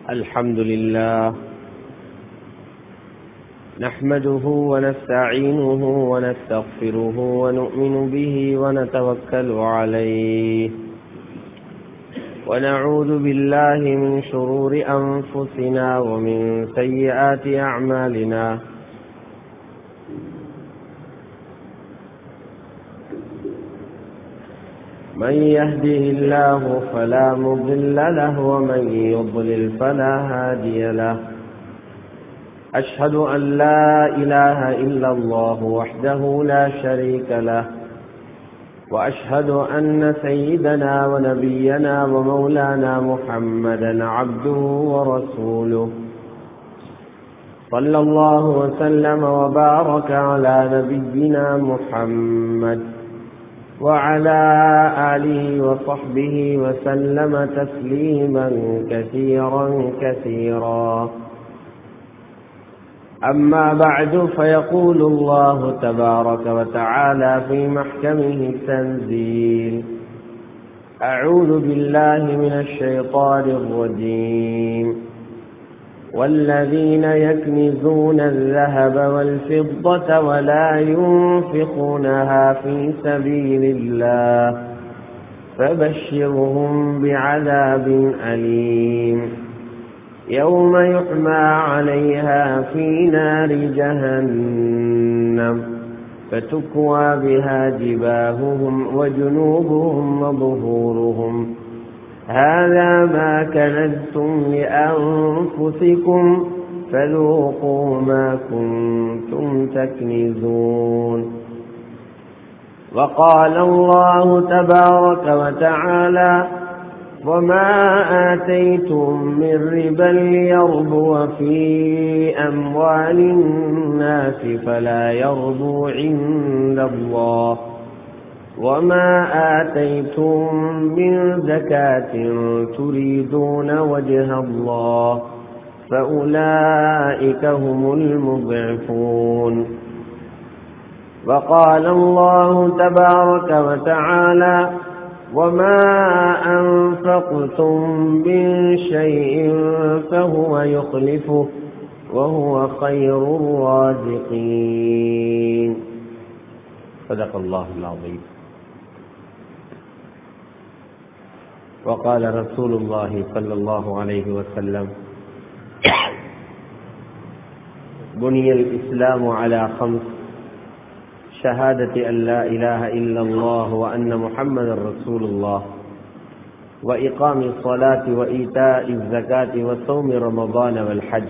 الحمد لله نحمده ونستعينه ونستغفره ونؤمن به ونتوكل عليه ونعوذ بالله من شرور أنفسنا ومن سيئات أعمالنا من يهده الله فلا مضل له ومن يضلل فلا هادي له أشهد أن لا إله إلا الله وحده لا شريك له وأشهد أن سيدنا ونبينا ومولانا محمدا عبده ورسوله صلى الله وسلم وبارك على نبينا محمد وعلى آله وصحبه وسلم تسليما كثيرا كثيرا أما بعد فيقول الله تبارك وتعالى في محكمه التنزيل أعوذ بالله من الشيطان الرجيم والذين يكنزون الذهب والفضة ولا ينفقونها في سبيل الله فبشرهم بعذاب أليم يوم يحمى عليها في نار جهنم فتكوى بها جباههم وجنوبهم وظهورهم هذا ما كنزتم لأنفسكم فذوقوا ما كنتم تكنزون وقال الله تبارك وتعالى وما آتيتم من ربا ليربو في أموال الناس فلا يربو عند الله وما آتيتم من زكاة تريدون وجه الله فأولئك هم المضعفون وقال الله تبارك وتعالى وما أنفقتم من شيء فهو يخلفه وهو خير الرازقين صدق الله العظيم وقال رسول الله صلى الله عليه وسلم بني الإسلام على خمس شهادة أن لا إله إلا الله وأن محمد رسول الله وإقام الصلاة وإيتاء الزكاة وصوم رمضان والحج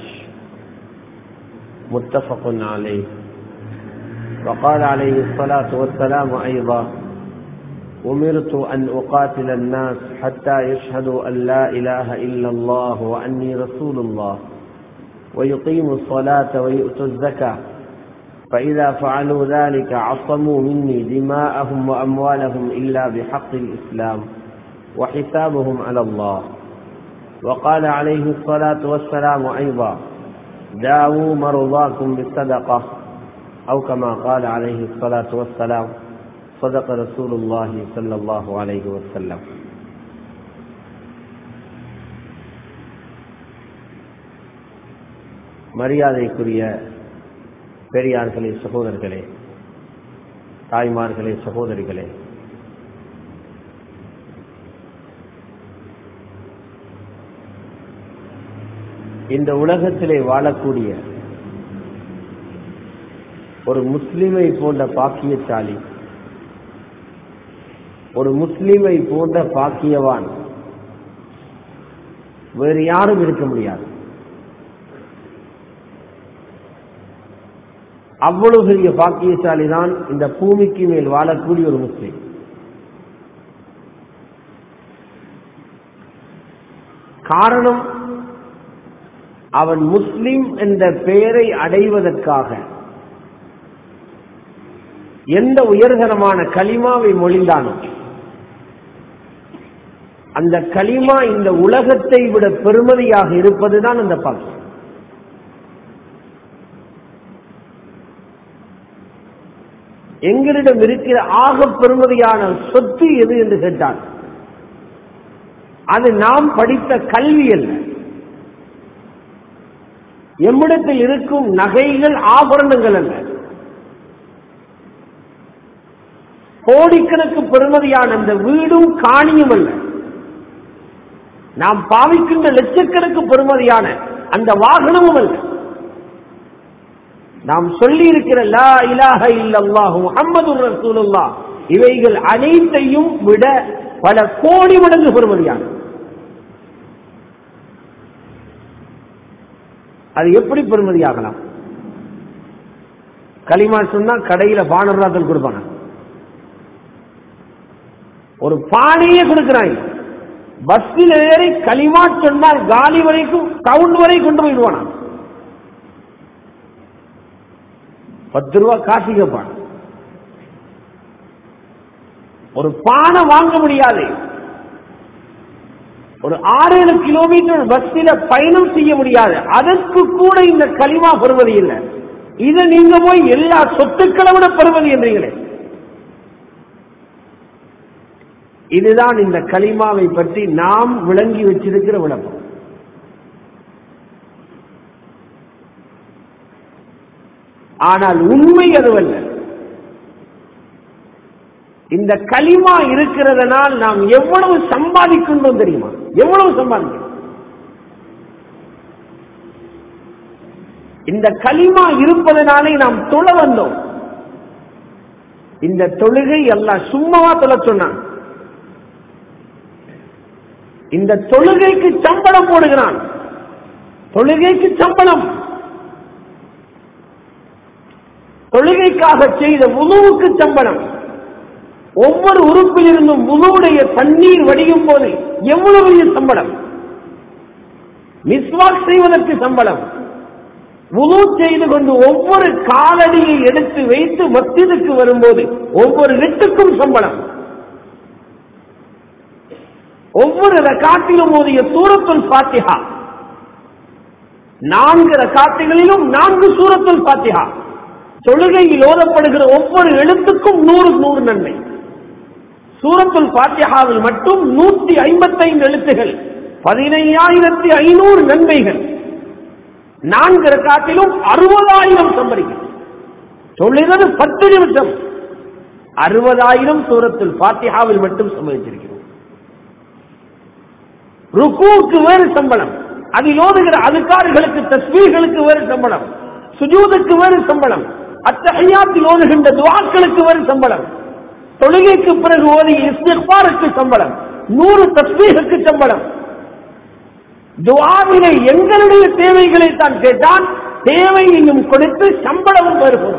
متفق عليه وقال عليه الصلاة والسلام أيضا أمرت أن أقاتل الناس حتى يشهدوا أن لا إله إلا الله وأني رسول الله ويقيموا الصلاة ويؤتوا الزكاة فإذا فعلوا ذلك عصموا مني دماءهم وأموالهم إلا بحق الإسلام وحسابهم على الله وقال عليه الصلاة والسلام أيضا داووا مرضاكم بالصدقة أو كما قال عليه الصلاة والسلام صدق رسول الله صلى الله عليه وسلم மரியாதைக்குரிய பெரியார்களே சகோதரர்களே தாய்மார்களே சகோதரிகளே இந்த உலகத்திலே வாழக்கூடிய ஒரு முஸ்லிமை போன்ற பாக்கியசாலி ஒரு முஸ்லிமை போன்ற பாக்கியவான் வேறு யாரும் இருக்க முடியாது அவ்வளவு பெரிய பாக்கியசாலி தான் இந்த பூமிக்கு மேல் வாழக்கூடிய ஒரு முஸ்லிம் காரணம் அவன் முஸ்லிம் என்ற பெயரை அடைவதற்காக எந்த உயர்தரமான களிமாவை மொழிந்தானோ அந்த களிமா இந்த உலகத்தை விட பெருமதியாக இருப்பதுதான் அந்த பாக்கியம் எங்களிடம் இருக்கிற ஆக பெருமதியான சொத்து எது என்று கேட்டால் அது நாம் படித்த கல்வி அல்ல எம்மிடத்தில் இருக்கும் நகைகள் ஆபரணங்கள் அல்ல கோடிக்கணக்கு பெறுமதியான அந்த வீடும் காணியும் அல்ல நாம் பாவிக்கின்ற லட்சக்கணக்கு பெறுமதியான அந்த வாகனமும் அல்ல நாம் சொல்லி இருக்கிற லா இலாஹ இல்லல்லாஹு முஹம்மது ரசூலுல்லாஹ் இவைகள் அனைத்தையும் விட பல கோடி மடங்கு பெறுமதியான அது எப்படி பெறுமதியாகலாம் களிமா சொன்னா கடையில பானராத்தல் கொடுப்பாங்க ஒரு பானையே கொடுக்கிறாங்க பஸ்ஸில் ஏறி களிமா சொன்னால் காலி வரைக்கும் கவுண்ட் வரை கொண்டு போயிடுவானா பத்து ரூபா காசு கேட்பான் ஒரு பானை வாங்க முடியாது ஒரு ஆறு ஏழு கிலோமீட்டர் பஸ்ஸில பயணம் செய்ய முடியாது அதற்கு கூட இந்த களிமா பெறுவது இல்லை இதை நீங்க போய் எல்லா சொத்துக்களை விட பெறுவது என்றீங்களே இதுதான் இந்த களிமாவை பற்றி நாம் விளங்கி வச்சிருக்கிற விளக்கம் ஆனால் உண்மை அதுவல்ல இந்த களிமா இருக்கிறதனால் நாம் எவ்வளவு சம்பாதிக்கின்றோம் தெரியுமா எவ்வளவு சம்பாதிக்கிறோம் இந்த களிமா இருப்பதனாலே நாம் தொழ வந்தோம் இந்த தொழுகை எல்லாம் சும்மாவா தொலை சொன்னான் இந்த தொழுகைக்கு சம்பளம் போடுகிறான் தொழுகைக்கு சம்பளம் தொழுகைக்காக செய்த உணவுக்கு சம்பளம் ஒவ்வொரு உறுப்பிலிருந்தும் உணவுடைய தண்ணீர் வடியும் போது எவ்வளவு பெரிய சம்பளம் மிஸ்வாக் செய்வதற்கு சம்பளம் உணவு செய்து கொண்டு ஒவ்வொரு காலடியை எடுத்து வைத்து மத்தியதுக்கு வரும்போது ஒவ்வொரு வெட்டுக்கும் சம்பளம் ஒவ்வொரு ரகாத்திலும் ஓதிய சூரத்துல் பாத்திஹா நான்கு ரகாத்துகளிலும் நான்கு சூரத்துல் பாத்திஹா தொழுகையில் ஓதப்படுகிற ஒவ்வொரு எழுத்துக்கும் நூறு நூறு நன்மை சூரத்துல் பாத்தியாவில் மட்டும் நூத்தி ஐம்பத்தைந்து எழுத்துகள் பதினையாயிரத்தி ஐநூறு நன்மைகள் நான்கு ரக்காத்திலும் அறுபதாயிரம் சம்பரிக்கும் தொழுகிறது பத்து நிமிஷம் அறுபதாயிரம் சூரத்துல் பாத்தியாவில் மட்டும் சம்பளிச்சிருக்கிறோம் ருக்கூக்கு வேறு சம்பளம் அதில் ஓதுகிற அதுக்கார்களுக்கு தஸ்மீர்களுக்கு வேறு சம்பளம் சுஜூதுக்கு வேறு சம்பளம் அத்தகையாத்தில் ஓதுகின்ற துவாக்களுக்கு வேறு சம்பளம் தொழுகைக்கு பிறகு ஓதிய இஸ்திஃபாருக்கு சம்பளம் நூறு தஸ்மீகுக்கு சம்பளம் துவாவிலே எங்களுடைய தேவைகளை தான் கேட்டான் தேவையையும் கொடுத்து சம்பளமும் வருகிறோம்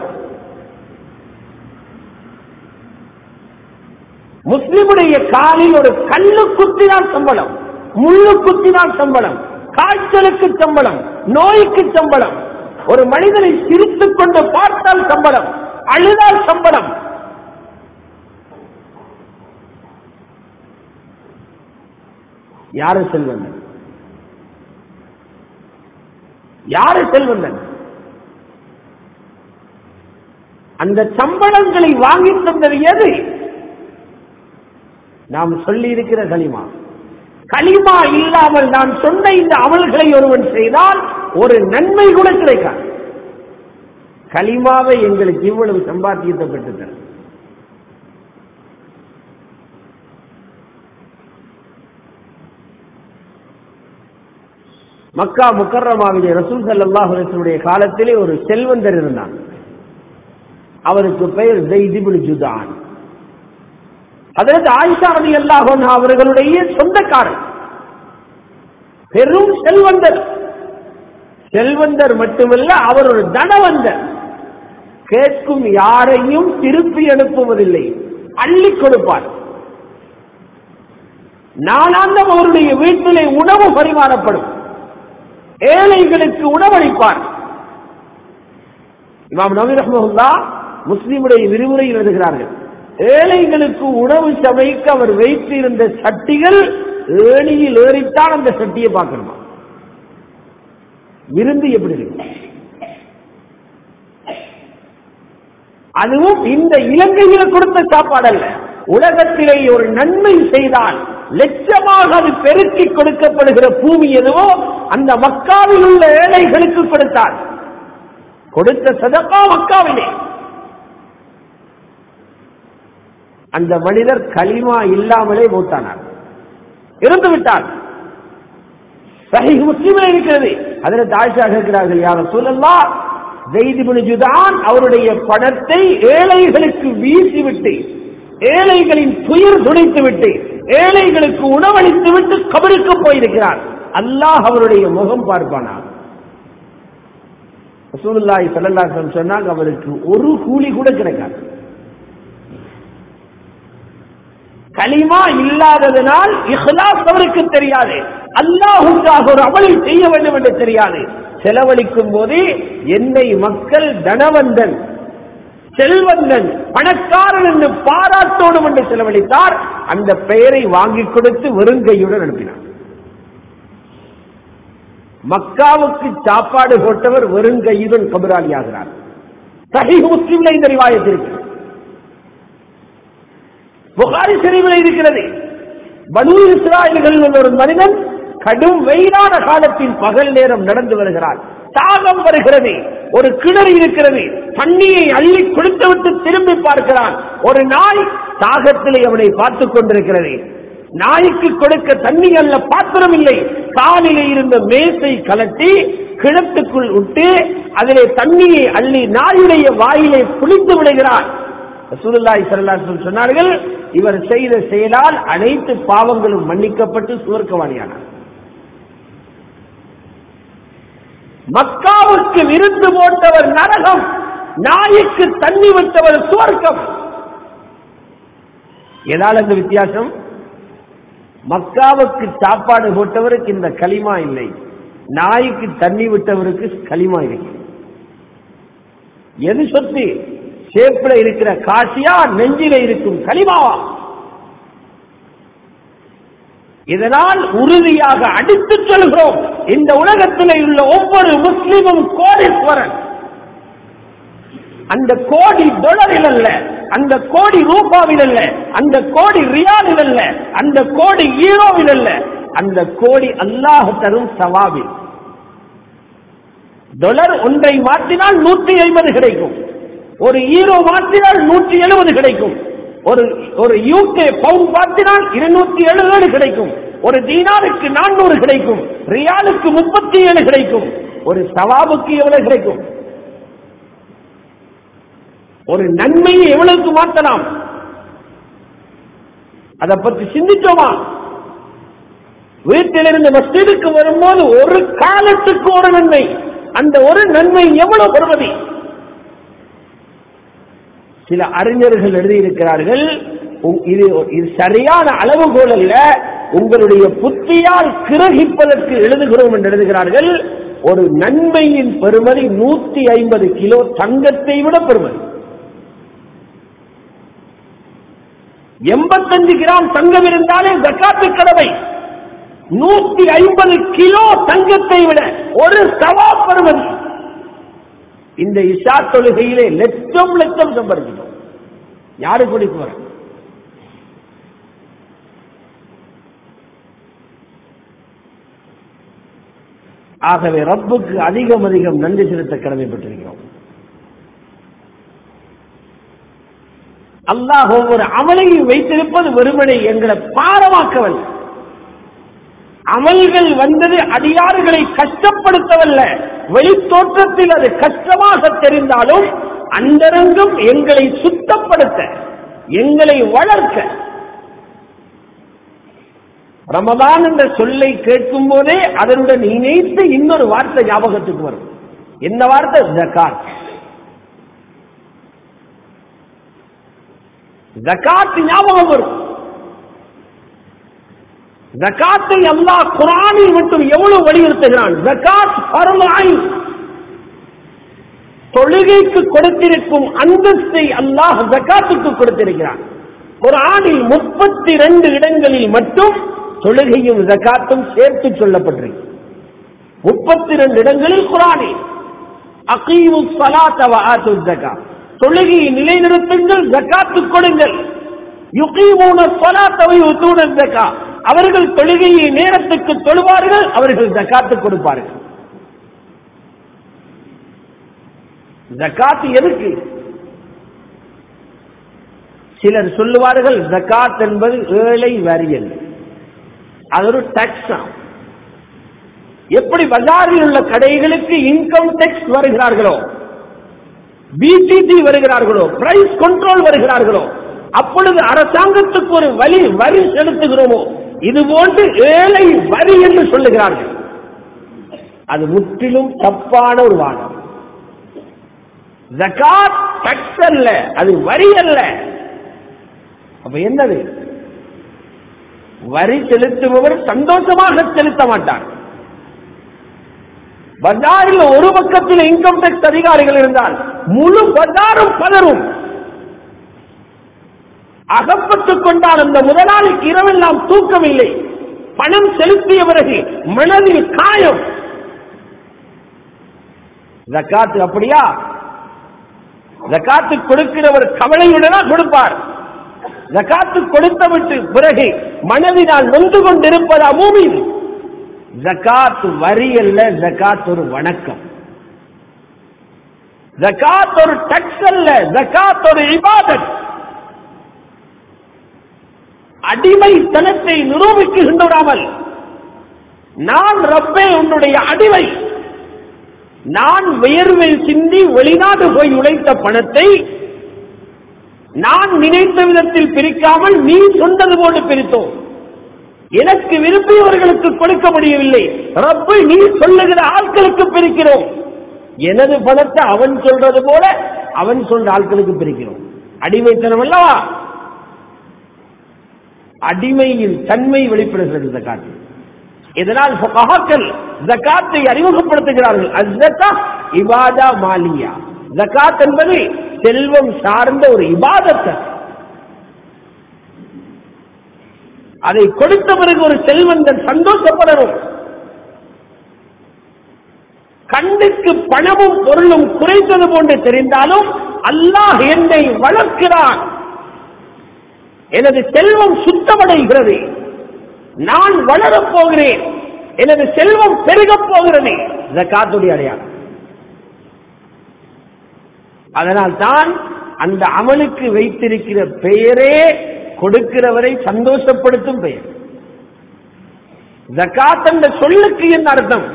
முஸ்லிமுடைய காலில் ஒரு கல்லு குத்தினால் சம்பளம் முள்ளு குத்தினால் சம்பளம் காய்ச்சலுக்கு சம்பளம் நோய்க்கு சம்பளம் ஒரு மனிதனை சிரித்துக் கொண்டு பார்த்தால் சம்பளம் அழுதால் சம்பளம் யாரு செல்வந்தன் யாரு செல்வந்தன் அந்த சம்பளங்களை வாங்கி தந்தது எது நாம் சொல்லி இருக்கிற களிமா களிமா இல்லாமல் நான் சொன்ன இந்த அமல்களை ஒருவன் செய்தால் ஒரு நன்மை கூட கிடைக்காது களிமாவை எங்களுக்கு இவ்வளவு சம்பாத்தியத்தை பெற்றுத்தர மக்கா முக்கரமாவிலே ரசூல் சல்லாஹ் அலிஸ்வனுடைய காலத்திலே ஒரு செல்வந்தர் இருந்தான் அவருக்கு பெயர் ஜெய்திபுல் ஜுதான் அதாவது ஆயிஷா ரதி அல்லாஹன் அவர்களுடைய சொந்தக்காரர் பெரும் செல்வந்தர் செல்வந்தர் மட்டுமல்ல அவர் ஒரு தனவந்தர் கேட்கும் யாரையும் திருப்பி அனுப்புவதில்லை அள்ளி கொடுப்பார் நாளாந்தம் அவருடைய வீட்டிலே உணவு பரிமாறப்படும் ஏழைகளுக்கு உணவளிப்பார் இமாம் நபி ரஹ்மஹுல்லா முஸ்லிமுடைய விரிவுரையில் எழுதுகிறார்கள் ஏழைகளுக்கு உணவு சமைக்க அவர் வைத்திருந்த சட்டிகள் ஏணியில் ஏறித்தான் அந்த சட்டியை பார்க்கணுமா விருந்து எப்படி இருக்கு அதுவும் இந்த இலங்கையில் கொடுத்த சாப்பாடு அல்ல உலகத்திலே ஒரு நன்மை செய்தால் லட்சமாக அது பெருக்கி கொடுக்கப்படுகிற பூமி எதுவோ அந்த மக்காவில் உள்ள ஏழைகளுக்கு கொடுத்தார் கொடுத்த சதக்கா மக்காவிலே அந்த மனிதர் களிமா இல்லாமலே மூத்தானார் இறந்து விட்டார் சஹீஹ் முஸ்லிமில் இருக்கிறது அதில் தாய்ஷா கேட்கிறார்கள் யார சொல்லலாம் ஜெய்திபுனிஜுதான் அவருடைய பணத்தை ஏழைகளுக்கு வீசிவிட்டு ஏழைகளின் துயர் துடைத்து விட்டு ஏழைகளுக்கு உணவளித்து விட்டு கபருக்கு போயிருக்கிறார் அல்லாஹ் அவருடைய முகம் பார்ப்பானா ரசூலுல்லாஹி ஸல்லல்லாஹு அலைஹி வஸல்லம் சொன்னாங்க அவருக்கு ஒரு கூலி கூட கிடைக்காது களிமா இல்லாததனால் இஹ்லாஸ் அவருக்கு தெரியாது அல்லாஹுக்காக ஒரு அமலை செய்ய வேண்டும் என்று தெரியாது செலவழிக்கும் போது என்னை மக்கள் தனவந்தன் செல்வந்தன் பணக்காரன் என்று பாராட்டோடும் என்று செலவழித்தார் அந்த பெயரை வாங்கி கொடுத்து வெறுங்கையுடன் அனுப்பினார் மக்காவுக்கு சாப்பாடு போட்டவர் வெறுங்கையுடன் கபராளி ஆகிறார் சஹீஹ் முஸ்லிம்ல இந்த ரிவாயத் இருக்கு புகாரி சிறைவில் இருக்கிறது பனு இஸ்ராயல்களில் உள்ள ஒரு மனிதன் கடும் வெயிலான காலத்தின் பகல் நேரம் நடந்து வருகிறார் தாகம் வருகிறது ஒரு கிணறு இருக்கிறது தண்ணியை அள்ளி கொடுத்துவிட்டு திரும்பி பார்க்கிறான் ஒரு நாய் தாகத்திலே அவனை பார்த்துக் கொண்டிருக்கிறது நாய்க்கு கொடுக்க தண்ணி அல்ல பாத்திரம் இல்லை காலிலே இருந்த மேசை கலட்டி கிணத்துக்குள் விட்டு அதிலே தண்ணியை அள்ளி நாயுடைய வாயிலே குளித்து விடுகிறான் ரசூலுல்லாஹி ஸல்லல்லாஹு அலைஹி வஸல்லம் சொன்னார்கள் இவர் செய்த செயலால் அனைத்து பாவங்களும் மன்னிக்கப்பட்டு சுவர்க்கவாணியானார் மக்காவுக்கு விருந்து போட்டவர் நரகம் நாய்க்கு தண்ணி விட்டவர் சுவர்க்கம் ஏதால் அந்த வித்தியாசம் மக்காவுக்கு சாப்பாடு போட்டவருக்கு இந்த களிமா இல்லை நாய்க்கு தண்ணி விட்டவருக்கு களிமா இருக்கு எது சொத்து சேப்பில இருக்கிற காசியா நெஞ்சில இருக்கும் களிமாவா இதனால் உறுதியாக அடித்துச் சொல்கிறோம் இந்த உலகத்தில் உள்ள ஒவ்வொரு முஸ்லிமும் கோடீஸ்வரன் அந்த கோடி டொலரில் அல்ல அந்த கோடி ரூபாவில் அல்ல அந்த கோடி ரியாலில் அல்ல அந்த கோடி ஈரோவில் அல்ல அந்த கோடி அல்லாஹ் தரும் சவாவில் டொலர் ஒன்றை மாற்றினால் நூற்றி ஐம்பது கிடைக்கும் ஒரு ஈரோ மாற்றினால் நூற்றி எழுபது கிடைக்கும் ஒரு ஒரு யூகே பவுண்ட் மாற்றினால் இருநூத்தி எழுபது கிடைக்கும் ஒரு தீனாருக்கு நானூறு கிடைக்கும் ரியாலுக்கு முப்பத்தி ஏழு கிடைக்கும் ஒரு சவாபுக்கு எவ்வளவு கிடைக்கும் ஒரு நன்மையை எவ்வளவுக்கு மாற்றலாம் அதை பற்றி சிந்திச்சோமா வீட்டிலிருந்து மஸ்ஜிதுக்கு வரும்போது ஒரு காலத்துக்கு ஒரு நன்மை அந்த ஒரு நன்மை எவ்வளவு பெறுவது சில அறிஞர்கள் எழுதியிருக்கிறார்கள் உ- இது இது சரியான அளவுகோல் அல்ல உங்களுடைய புத்தியால் கிரகிப்பதற்கு எழுதுகிறோம் என்று எழுதுகிறார்கள் ஒரு நன்மையின் பெறுமதி நூத்தி ஐம்பது கிலோ தங்கத்தை விட பெறுமதி எண்பத்தஞ்சு கிராம் தங்கம் இருந்தாலே ஜக்காத்து கடமை நூத்தி ஐம்பது கிலோ தங்கத்தை விட ஒரு சவா பெறுமதி இந்த இஷா தொழுகையிலே லட்சம் லட்சம் சம்பாதிக்கணும் யாரு குடிக்கு வர ஆகவே ரப்புக்கு அதிகம் அதிகம் நன்றி செலுத்த கடமைப்பட்டிருக்கிறோம் அல்லாஹ் ஒவ்வொரு அமலையும் வைத்திருப்பது வெறுமனை எங்களை பாரமாக்கவல்ல அமல்கள் வந்தது அடியாறுகளை கஷ்டப்படுத்தவல்ல வெளித்தோற்றத்தில் அது கஷ்டமாக தெரிந்தாலும் அந்தரங்கம் எங்களை சுத்தப்படுத்த எங்களை வளர்க்க ரமதான் என்ற சொல்லை கேட்கும் போதே அதனுடன் இணைத்து இன்னொரு வார்த்தை ஞாபகத்துக்கு வரும் என்ன வார்த்தை ஜகாத் ஜகாத் ஞாபகம் வரும் ஜகாத்தை அல்லாஹ் குரானில் மட்டும் எவ்வளவு வலியுறுத்துகிறான் ஜகாத் பரம ஐன் தொழுகைக்கு கொடுத்திருக்கும் அந்தஸ்தை அல்லாஹ் ஜகாத்துக்கு கொடுத்திருக்கிறான் குரானில் முப்பத்தி ரெண்டு இடங்களில் மட்டும் தொழுகையும் ஜகாத்தும் சேர்த்து சொல்லப்பட்டிருக்கு முப்பத்தி ரெண்டு இடங்களில் குரானில் அகீமு சலாத்த வஆத்து ஜகா தொழுகையை நிலைநிறுத்துங்கள் ஜகாத்து கொடுங்கள் யுகீமூன ஸலாத்த வ யுத்தூன ஜகா அவர்கள் தொழுகையை நேரத்துக்கு தொழுவார்கள் அவர்கள் ஜக்காத்து கொடுப்பார்கள் ஜக்காத்து எதுக்கு சிலர் சொல்லுவார்கள் ஜக்காத் என்பது ஏழை வரி அல்ல அது ஒரு டாக்ஸ் எப்படி பஜாரில் உள்ள கடைகளுக்கு இன்கம் டேக்ஸ் வருகிறார்களோ பிடிடி வருகிறார்களோ பிரைஸ் கண்ட்ரோல் வருகிறார்களோ அப்பொழுது அரசாங்கத்துக்கு ஒரு வரி வரி செலுத்துகிறோமோ இது போன்று ஏழை வரி என்று சொல்லுகிறார்கள் அது முற்றிலும் தப்பான ஒரு வாதம் ஜகாத் டக்ஸ் அல்ல அது வரி அல்ல அப்ப என்னது வரி செலுத்துபவர் சந்தோஷமாக செலுத்த மாட்டார் பஜாரில் ஒரு பக்கத்தில் இன்கம் டேக்ஸ் அதிகாரிகள் இருந்தால் முழு பஜாரும் பலரும் அகப்பட்டுக் கொண்டால் அந்த முதலாளிக்கு இரவெல்லாம் தூக்கமில்லை பணம் செலுத்திய பிறகு மனதில் காயம் ஜக்காத்து அப்படியா ஜக்காத்து கொடுக்கிறவர் கவலையுடனா கொடுப்பார் ஜக்காத்து கொடுத்தவிட்டு பிறகு மனதினால் நொந்து கொண்டிருப்பதா மூமின் ஜக்காத் வரி அல்ல ஜக்காத் ஒரு வணக்கம் ஜக்காத் ஒரு டக்ஸ் அல்ல ஜக்காத் ஒரு இபாதத் அடிமைத்தனத்தை நிரூபிக்குகின்றாமல் நான் ரப்பே உன்னுடைய அடிமை நான் வியர்வை சிந்தி வெளிநாடு போய் உழைத்த பணத்தை நான் நினைத்த விதத்தில் பிரிக்காமல் நீ சொன்னது போல பிரித்தோம் எனக்கு விரும்பியவர்களுக்கு கொடுக்க முடியவில்லை ரப்பு நீ சொல்லுகிற ஆட்களுக்கு பிரிக்கிறோம் எனது பணத்தை அவன் சொல்றது போல அவன் சொல்ற ஆட்களுக்கு பிரிக்கிறோம் அடிமைத்தனம் அல்லவா அடிமையின் தன்மை வெளிப்படுகிறது ஜக்காத்து இதனால் ஃபுகஹாக்கள் ஜக்காத்தை அறிமுகப்படுத்துகிறார்கள் அஸ்ஸக்கா இபாதா மாலியா ஜக்காத் என்பது செல்வம் சார்ந்த ஒரு இபாதத்தை அதை கொடுத்த பிறகு ஒரு செல்வந்தன் சந்தோஷப்படணும் கண்ணுக்கு பணமும் பொருளும் குறைந்தது போன்று தெரிந்தாலும் அல்லாஹ் என்னை வளர்க்கிறான் எனது செல்வம் சுத்தமடைகிறது நான் வளரப் போகிறேன் எனது செல்வம் பெருகப் போகிறது ஜக்காத்துடைய அடையாளம் அதனால் தான் அந்த அமலுக்கு வைத்திருக்கிற பெயரே கொடுக்கிறவரை சந்தோஷப்படுத்தும் பெயர் ஜக்காத் என்ற சொல்லுக்கு என்ன அர்த்தம்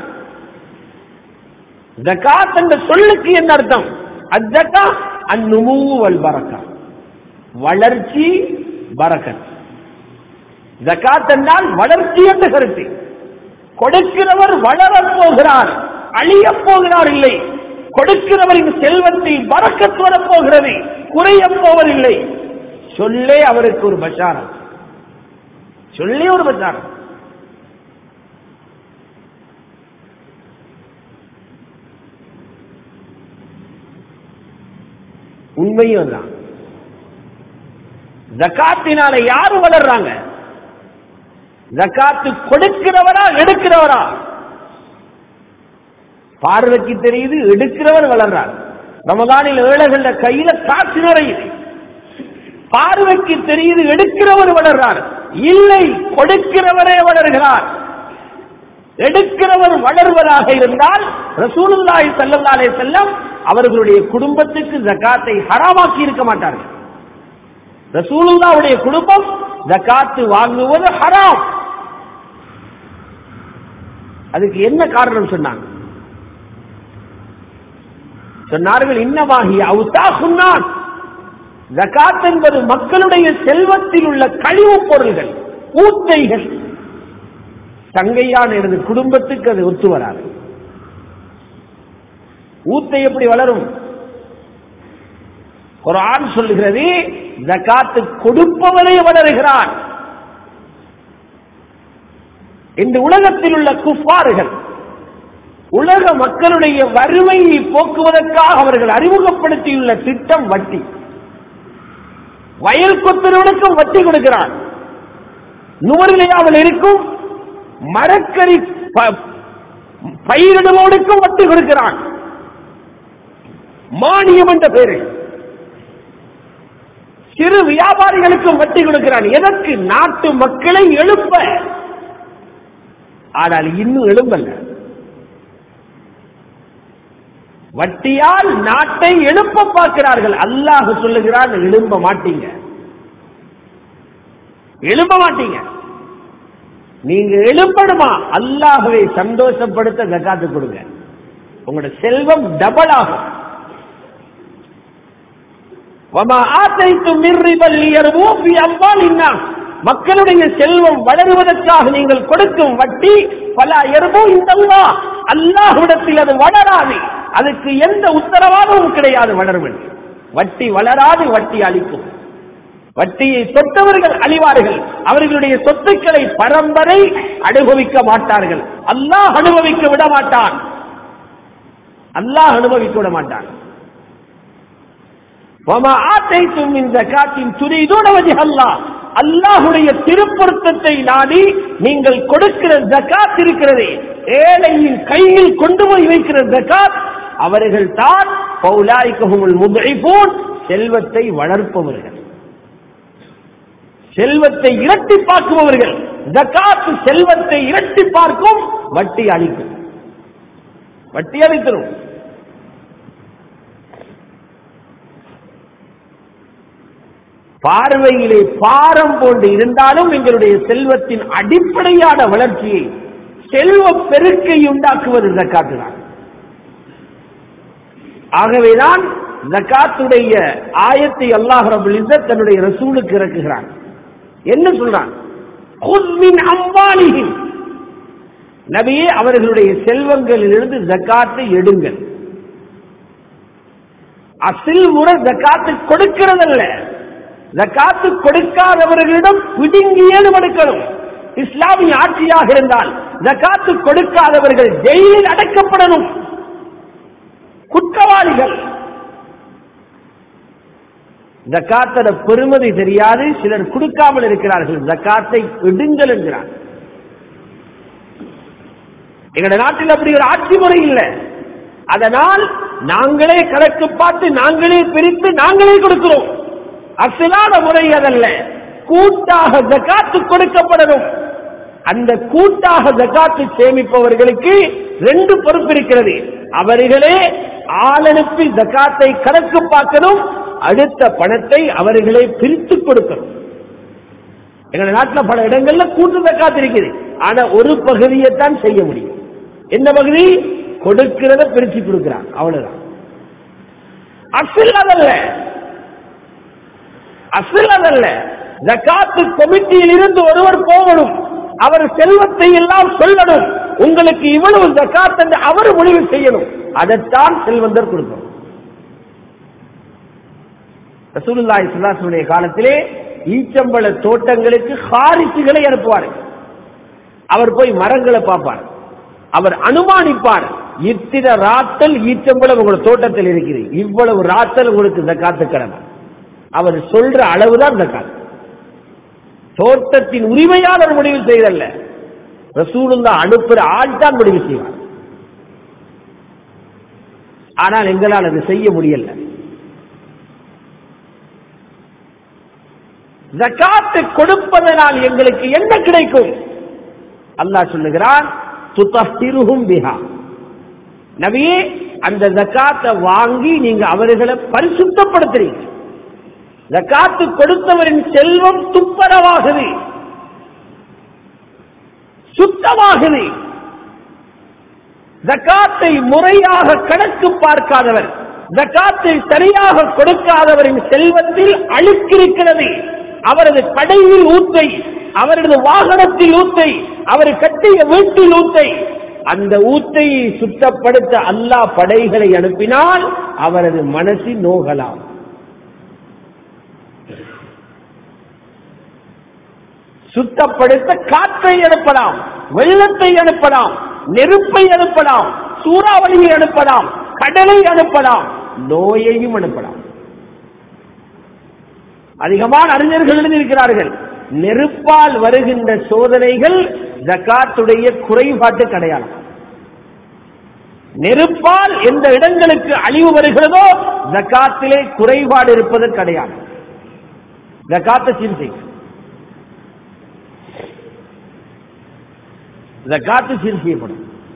ஜக்காத் என்ற சொல்லுக்கு என்ன அர்த்தம் அஜக்கா அந்நுமூவல் பரக்கா வளர்ச்சி பரக்கத் ஜக்காத் என்றால் வளர்ச்சி என்ற கருத்து கொடுக்கிறவர் வளரப் போகிறார் அழியப் போகிறார் இல்லை கொடுக்கிறவரின் செல்வத்தில் பறக்கத் வரப் போகிறது குறையப் போவதில்லை சொல்லே அவருக்கு ஒரு பச்சாரம் சொல்லே ஒரு பச்சாரம் உண்மையும் தான் ஜக்காத்தினால யாரு வளர்றாங்க ஜக்காத்து கொடுக்கிறவரா எடுக்கிறவரா பார்வைக்கு தெரியுது எடுக்கிறவர் வளர்றார் ரமதானில் ஏழைகள கையில காசு நிறையுது பார்வைக்கு தெரியுது எடுக்கிறவர் வளர்றார் இல்லை கொடுக்கிறவரே வளர்கிறார் எடுக்கிறவர் வளர்வதாக இருந்தால் ரசூலுல்லாஹி ஸல்லல்லாஹு அலைஹி வஸல்லம் அவர்களுடைய குடும்பத்துக்கு ஜகாத்தை ஹராமாக்கி இருக்க மாட்டார்கள் ரசூலுல்லாவுடைய குடும்பம் ஜகாத்து வாங்குவது ஹராம் அதுக்கு என்ன காரணம் சொன்னாங்க சொன்னார்கள் இன்னமாகி அவுத்தா சொன்னான் ஜகாத் என்பது மக்களுடைய செல்வத்தில் உள்ள கழிவுப் பொருள்கள் ஊத்தைகள் தங்கையான எனது குடும்பத்துக்கு அது ஒத்து வராது ஊத்தை எப்படி வளரும் குரான் சொல்லுகிறது ஜகாத்து கொடுப்பவரே வளருகிறான் இந்த உலகத்தில் உள்ள குஃபாறுகள் உலக மக்களுடைய வறுமையை போக்குவதற்காக அவர்கள் அறிமுகப்படுத்தியுள்ள திட்டம் வட்டி வயல் கொத்தரவனுக்கும் வட்டி கொடுக்கிறான் நுவரிலையாவில் இருக்கும் மரக்கறி ப- பயிரிடுவோனுக்கும் வட்டி கொடுக்கிறான் மானியம் என்ற பேரில் சிறு வியாபாரிகளுக்கும் வட்டி கொடுக்கிறான் எதற்கு நாட்டு மக்களை எழுப்ப ஆனால் இன்னும் எழும்பல்ல வட்டியால் நாட்டை எழுப்ப பார்க்கிறார்கள் அல்லாஹ் சொல்லுகிறான் எழும்ப மாட்டீங்க எழும்ப மாட்டீங்க நீங்க எழுப்பணுமா அல்லாஹுவை சந்தோஷப்படுத்த ஜக்காத்து கொடுங்க உங்களோட செல்வம் டபுள் ஆகும் வமா ஆசைத்து மிர்ரிபல் லியர்வு ஃபி அம்வாலின் நாஸ். மக்களுடைய செல்வம் வளருவதற்காக நீங்கள் கொடுக்கும் வட்டி பல எருபோ இந்த அல்லாஹ்விடத்தில் அது வளராது அதுக்கு எந்த உத்தரவாதமும் கிடையாது வளரும் என்று. வட்டி வளராது வட்டி அளிக்கும் வட்டியை தொட்டவர்கள் அழிவார்கள் அவர்களுடைய சொத்துக்களை பரம்பரை அனுபவிக்க மாட்டார்கள் அல்லாஹ் அனுபவிக்க விட மாட்டான் அல்லாஹ் அனுபவிக்க விட மாட்டான் وما آتيتم من زكاة تريدون وجه الله அல்லாஹுடைய திருப்பொருத்தத்தை நாடி நீங்கள் கொடுக்கிற ஜகாத் இருக்கிறதே ஏழையின் கையில் கொண்டு போய் வைக்கிற ஜகாத் அவர்கள் தான் பௌலாய்கஹுமுல் முதைபூன் செல்வத்தை வளர்ப்பவர்கள் செல்வத்தை இரட்டி பார்க்குபவர்கள் ஜகாத் செல்வத்தை இரட்டி பார்க்கும் வட்டி அளிக்கும் வட்டி அளித்தரும் பார்வையிலே பாரம் போன்று இருந்தாலும் எங்களுடைய செல்வத்தின் அடிப்படையான வளர்ச்சியை செல்வ பெருக்கை உண்டாக்குவது ஜக்காத்து தான் ஆகவேதான் ஜக்காத்துடைய ஆயத்தை அல்லாஹ் ரபுல் இஸ்ஸத் தன்னுடைய ரசூலுக்கு இறக்குகிறான் என்ன சொல்றான் "குஸ் மின் அம்வாலிஹிம்." நபியே அவர்களுடைய செல்வங்களிலிருந்து ஜக்காத்தை எடுங்கள் அசில் முறை ஜக்காத்து கொடுக்கிறதல்ல ஜக்காத்து கொடுக்காதவர்களிடம் பிடுங்கியது எடுக்கணும் இஸ்லாமிய ஆட்சியாக இருந்தால் ஜக்காத்து கொடுக்காதவர்கள் ஜெயிலில் அடைக்கப்படணும் குற்றவாளிகள் ஜக்காத்தோட பெருமதி தெரியாது சிலர் கொடுக்காமல் இருக்கிறார்கள் ஜக்காத்தை விடுங்கள் என்கிறார் எங்களுடைய நாட்டில் அப்படி ஒரு ஆட்சி முறை இல்லை அதனால் நாங்களே கணக்கு பார்த்து நாங்களே பிரித்து நாங்களே கொடுக்கிறோம் அசலான முறை அதல்ல கூட்டாக ஜக்காத்து கொடுக்கப்படணும் அந்த கூட்டாக ஜக்காத்து சேமிப்பவர்களுக்கு ரெண்டு பொறுப்பு இருக்கிறது அவர்களே ஆள் அனுப்பி ஜக்காத்தை கணக்கு பார்க்கணும் அடுத்த பணத்தை அவர்களே பிரித்து கொடுக்கணும் எங்க நாட்டில் பல இடங்கள்ல கூட்டு ஜக்காத்து இருக்குது ஆனா ஒரு பகுதியை தான் செய்ய முடியும் என்ன பகுதி கொடுக்கிறத பிரிச்சு கொடுக்கிறான் அவ்வளவுதான் அசில் அதல்ல அசில் அதல்ல ஜக்காத்து கமிட்டியில் இருந்து ஒருவர் போகணும் அவர் செல்வத்தை எல்லாம் சொல்லணும் உங்களுக்கு இவ்வளவு ஜக்காத் என்று அவர் முடிவு செய்யணும் அதைத்தான் செல்வந்தர் கொடுக்கணும் ரசூலுல்லாஹி ஸல்லல்லாஹு காலத்திலே ஈச்சம்பழ தோட்டங்களுக்கு ஹாரிசுகளை அனுப்புவார் அவர் போய் மரங்களை பார்ப்பார் அவர் அனுமானிப்பார் இத்தனை ராத்தல் ஈச்சம்பழம் உங்களோட தோட்டத்தில் இருக்குது இவ்வளவு ராத்தல் உங்களுக்கு இந்த காத்து கடமை அவர் சொல்ற அளவுதான் இந்த காத்து தோட்டத்தின் உரிமையாளர் முடிவு செய்தல்ல ரசூலுல்லா அனுப்புற ஆள் தான் முடிவு செய்வார் ஆனால் எங்களால் அது செய்ய முடியல ஜக்காத்து கொடுப்பதனால் எங்களுக்கு என்ன கிடைக்கும் அல்லாஹ் சொல்லுகிறான் துதஹிருஹும் பிஹா நபியே அந்த ஜக்காத்தை வாங்கி நீங்க அவர்களை பரிசுத்தப்படுத்துறீங்க ஜக்காத்து கொடுத்தவரின் செல்வம் துப்பரவாகுது சுத்தமாகுது ஜக்காத்தை முறையாக கணக்கு பார்க்காதவர் ஜக்காத்தை சரியாக கொடுக்காதவரின் செல்வத்தில் அழுக்கிருக்கிறது அவரது கடையில் ஊத்தை அவரது வாகனத்தில் ஊத்தை அவர் கட்டிய வீட்டில் ஊத்தை அந்த ஊத்தையை சுத்தப்படுத்த அல்லாஹ் படைகளை அனுப்பினால் அவரது மனசில் நோகலாம் சுத்தப்படுத்த காற்றை அனுப்பலாம் வெள்ளத்தை அனுப்பலாம் நெருப்பை அனுப்பலாம் சூறாவளியை அனுப்பலாம் கடலை அனுப்பலாம் நோயையும் அனுப்பலாம் அதிகமான அறிஞர்கள் எழுதியிருக்கிறார்கள் நெருப்பால் வருகின்ற சோதனைகள் ஜக்காத்துடைய குறைபாட்டு அடையாளம் நெருப்பால் எந்த இடங்களுக்கு அழிவு வருகிறதோ ஜக்காத்திலே குறைபாடு இருப்பதற்கு அடையாளம் ஜக்காத்தை சீர் செய்யும் ஜக்காத்து சீர் செய்யப்படும்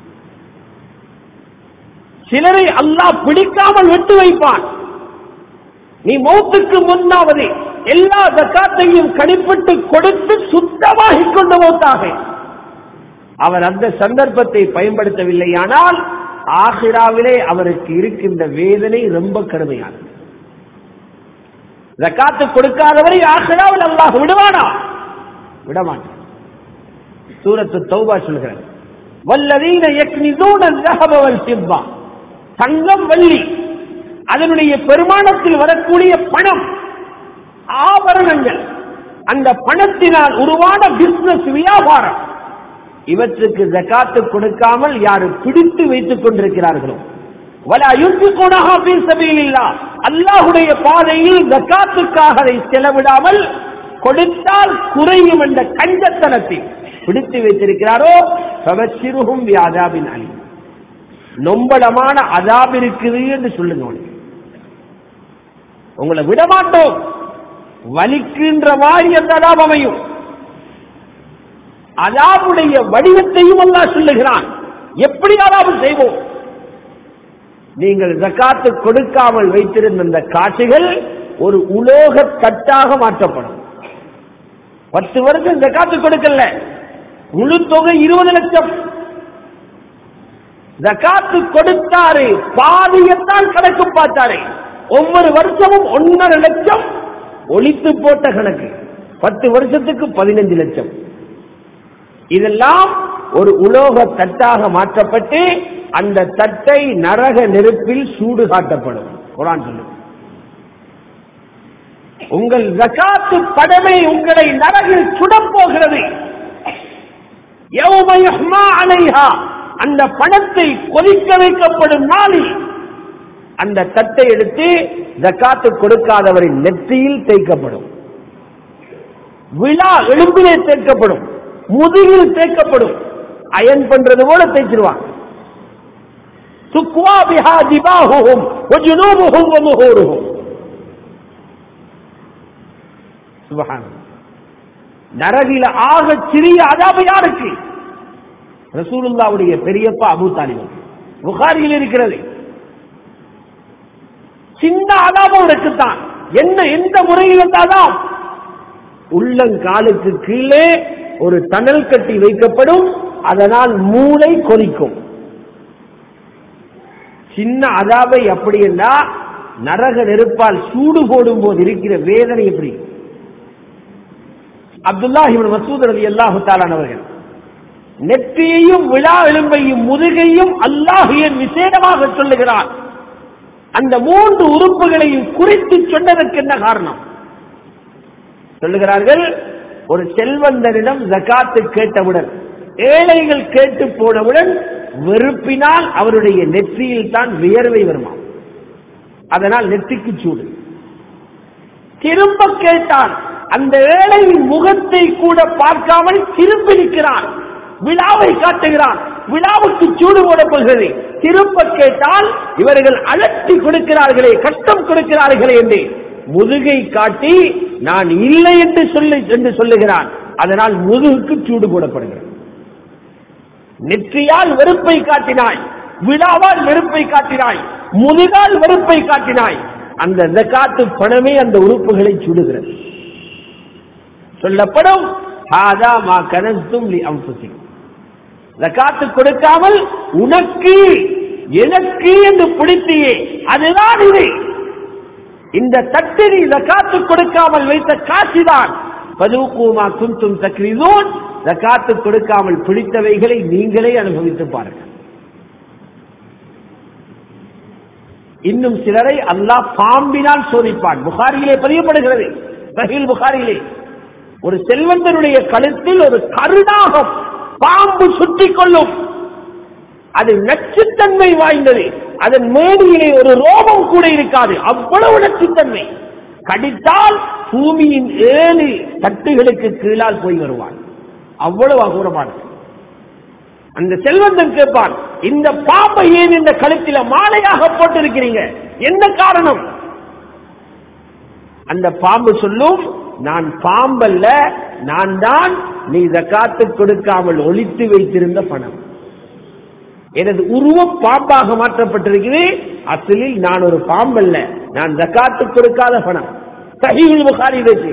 சிலரை அல்லாஹ் பிடிக்காமல் விட்டு வைப்பான் நீ மௌத்துக்கு முன்னாவது எல்லா ஜக்காத்தையும் கணிப்பிட்டு கொடுத்து சுத்தமாகிக் கொண்டு மௌத்தாக அவர் அந்த சந்தர்ப்பத்தை பயன்படுத்தவில்லையானால் ஆஹிராவிலே அவருக்கு இருக்கின்ற வேதனை ரொம்ப கடுமையானது ஜக்காத்து கொடுக்காதவரை ஆஹிராவில் அல்லாஹ் விடுவானா விடமாட்டான் சூரத்து தௌபா சொல்கிறது வல்லதீன யக்னிதூன الذهب والفضة தங்கம் வெள்ளி அதனுடைய பெருமானத்தில் வரக்கூடிய பணம் ஆபரணங்கள் அந்த பணத்தினால் உருவான பிசினஸ் வியாபாரம் இவற்றுக்கு ஜக்காத்து கொடுக்காமல் யாரு பிடித்து வைத்துக் கொண்டிருக்கிறார்களோ வலா யுன்ஃபிகூனஹா ஃபீ சபீலில்லாஹ் அல்லாஹ்வுடைய பாதையில் ஜக்காத்துக்காக அதை செலவிடாமல் கொடுத்தால் குறையும் என்ற கஞ்சத்தனத்தை பிடித்து வைத்திருக்கிறாரோ ஃபபஷிருஹும் பிஅதாபின் அலீம் நொம்பலமான அதாப் இருக்குது என்று சொல்லுங்க உனக்கு. உங்களை விட மாட்டோம் வலிக்கின்ற மாதிரி அந்த அதாப் அமையும் அதாபுடைய வடிவத்தையும் அல்லாஹ் சொல்லுகிறான் எப்படி அதாபு செய்வோம் நீங்கள் ஜக்காத்து கொடுக்காமல் வைத்திருந்த அந்த காட்சிகள் ஒரு உலோக தட்டாக மாற்றப்படும் பத்து வருஷம் ஜக்காத்து கொடுக்கல முழு தொகை இருபது லட்சம் ஜக்காத்து கொடுத்தாரு பாதியத்தான் கணக்கு பார்த்தாரு ஒவ்வொரு வருஷமும் ஒன்றரை லட்சம் ஒழித்து போட்ட கணக்கு பத்து வருஷத்துக்கு பதினஞ்சு லட்சம் இதெல்லாம் ஒரு உலோக தட்டாக மாற்றப்பட்டு அந்த தட்டை நரக நெருப்பில் சூடு காட்டப்படும் குரான் சொல்லு உங்கள் ஜகாத்து படமே உங்களை நரகில் சுடப் போகிறது யௌம யுஹ்மா அலைஹா அந்த பணத்தை கொதிக்க வைக்கப்படும் நாளில் அந்த தட்டை எடுத்து ஜக்காத்து கொடுக்காதவரின் நெற்றியில் தேய்க்கப்படும் விழா எலும்பிலே தேய்க்கப்படும் முதுகில் தேய்க்கப்படும் அயன் பண்றது போல தேய்ச்சிருவாங்க சுக்வா பிஹா ஜிபாஹுஹும் வஜுனூபுஹும் வமுஹூருஹும் சுபஹானல்லாஹ் நரகில ஆக சிறிய அதாபு யாருக்கு ரசூலுல்லாவுடைய பெரியப்பா அபூ தாலிப் புகாரியில் இருக்கிறது சின்ன அதாபம் இருக்குத்தான் என்ன எந்த முறையில் இருந்தாதான் உள்ளங்காலுக்கு கீழே ஒரு தணல் கட்டி வைக்கப்படும் அதனால் மூளை கொதிக்கும் சின்ன அதாவை அப்படி என்றா நரக நெருப்பால் சூடு போடும் போது இருக்கிற வேதனை எப்படி அப்துல்லாஹிபின் மசூத் ரலி அல்லாஹு அவர்கள் நெற்றியையும் விழா எலும்பையும் முதுகையும் அல்லாஹ் ஏன் விசேடமாக சொல்லுகிறார் அந்த மூன்று உறுப்புகளையும் குறித்து சொன்னதற்கு என்ன காரணம் சொல்லுகிறார்கள் ஒரு செல்வந்தனிடம் ஜகாத்து கேட்டவுடன் ஏழைகள் கேட்டு போனவுடன் வெறுப்பினால் அவருடைய நெற்றியில் தான் வியர்வை வருமா அதனால் நெற்றிக்கு சூடு திரும்ப கேட்டான் அந்த ஏழையின் முகத்தை கூட பார்க்காமல் திரும்பி நிற்கிறான் விழாவை காட்டுகிறான் விழாவுக்கு சூடு போடப்படுகிறது திரும்ப கேட்டால் இவர்கள் அலட்டி கொடுக்கிறார்களே கஷ்டம் கொடுக்கிறார்களே என்று முதுகை காட்டி நான் இல்லை என்று சொல்லி என்று சொல்லுகிறான் அதனால் முதுகுக்கு சூடு போடப்படுகிறது நெற்றியால் வெறுப்பை காட்டினாய் விழாவால் வெறுப்பை காட்டினாய் முதுகால் வெறுப்பை காட்டினாய் அந்த ஜகாத்து பணமே அந்த உறுப்புகளை சுடுகிறது சொல்லப்படும் ஹாதா மா கனஸ்தும் லி அன்ஃபுசிக்கும் ஜகாத்து கொடுக்காமல் உனக்கு எனக்கு என்று பிடித்தியே அதுதான் இது இந்த தட்டினை ஜகாத்து கொடுக்காமல் வைத்த காட்சிதான் பதுக்கூமா குந்தும் தக்ரிதூன் ஜகாத்து கொடுக்காமல் பிடித்தவைகளை நீங்களே அனுபவித்து பாருங்கள் இன்னும் சிலரை அல்லாஹ் பாம்பினால் சோதிப்பான் புகாரியிலே பதியப்படுகிறது சஹீல் புகாரியிலே ஒரு செல்வந்தனுடைய கழுத்தில் ஒரு கருணாகம் பாம்பு சுற்றி கொள்ளும் அது நச்சுத்தன்மை வாய்ந்தது அதன் மேடியிலே ஒரு ரோமம் கூட இருக்காது அவ்வளவு நச்சுத்தன்மை கடித்தால் பூமியின் ஏழு தட்டுகளுக்கு கீழால் போய் வருவான் அவ்வளவு அகூரமானது அந்த செல்வந்தன் கேட்பான் இந்த பாம்பை ஏன் இந்த கழுத்தில மாலையாக போட்டிருக்கிறீங்க என்ன காரணம் அந்த பாம்பு சொல்லும் நான் பாம்பல்ல நான் தான் நீ ஜக்காத்து கொடுக்காமல் ஒளித்து வைத்திருந்த பணம் எனது உருவம் பாம்பாக மாற்றப்பட்டிருக்கிறது அசலில் நான் ஒரு பாம்பல்ல நான் ஜக்காத்து கொடுக்காத பணம் சஹீஹுல் புகாரி வச்சு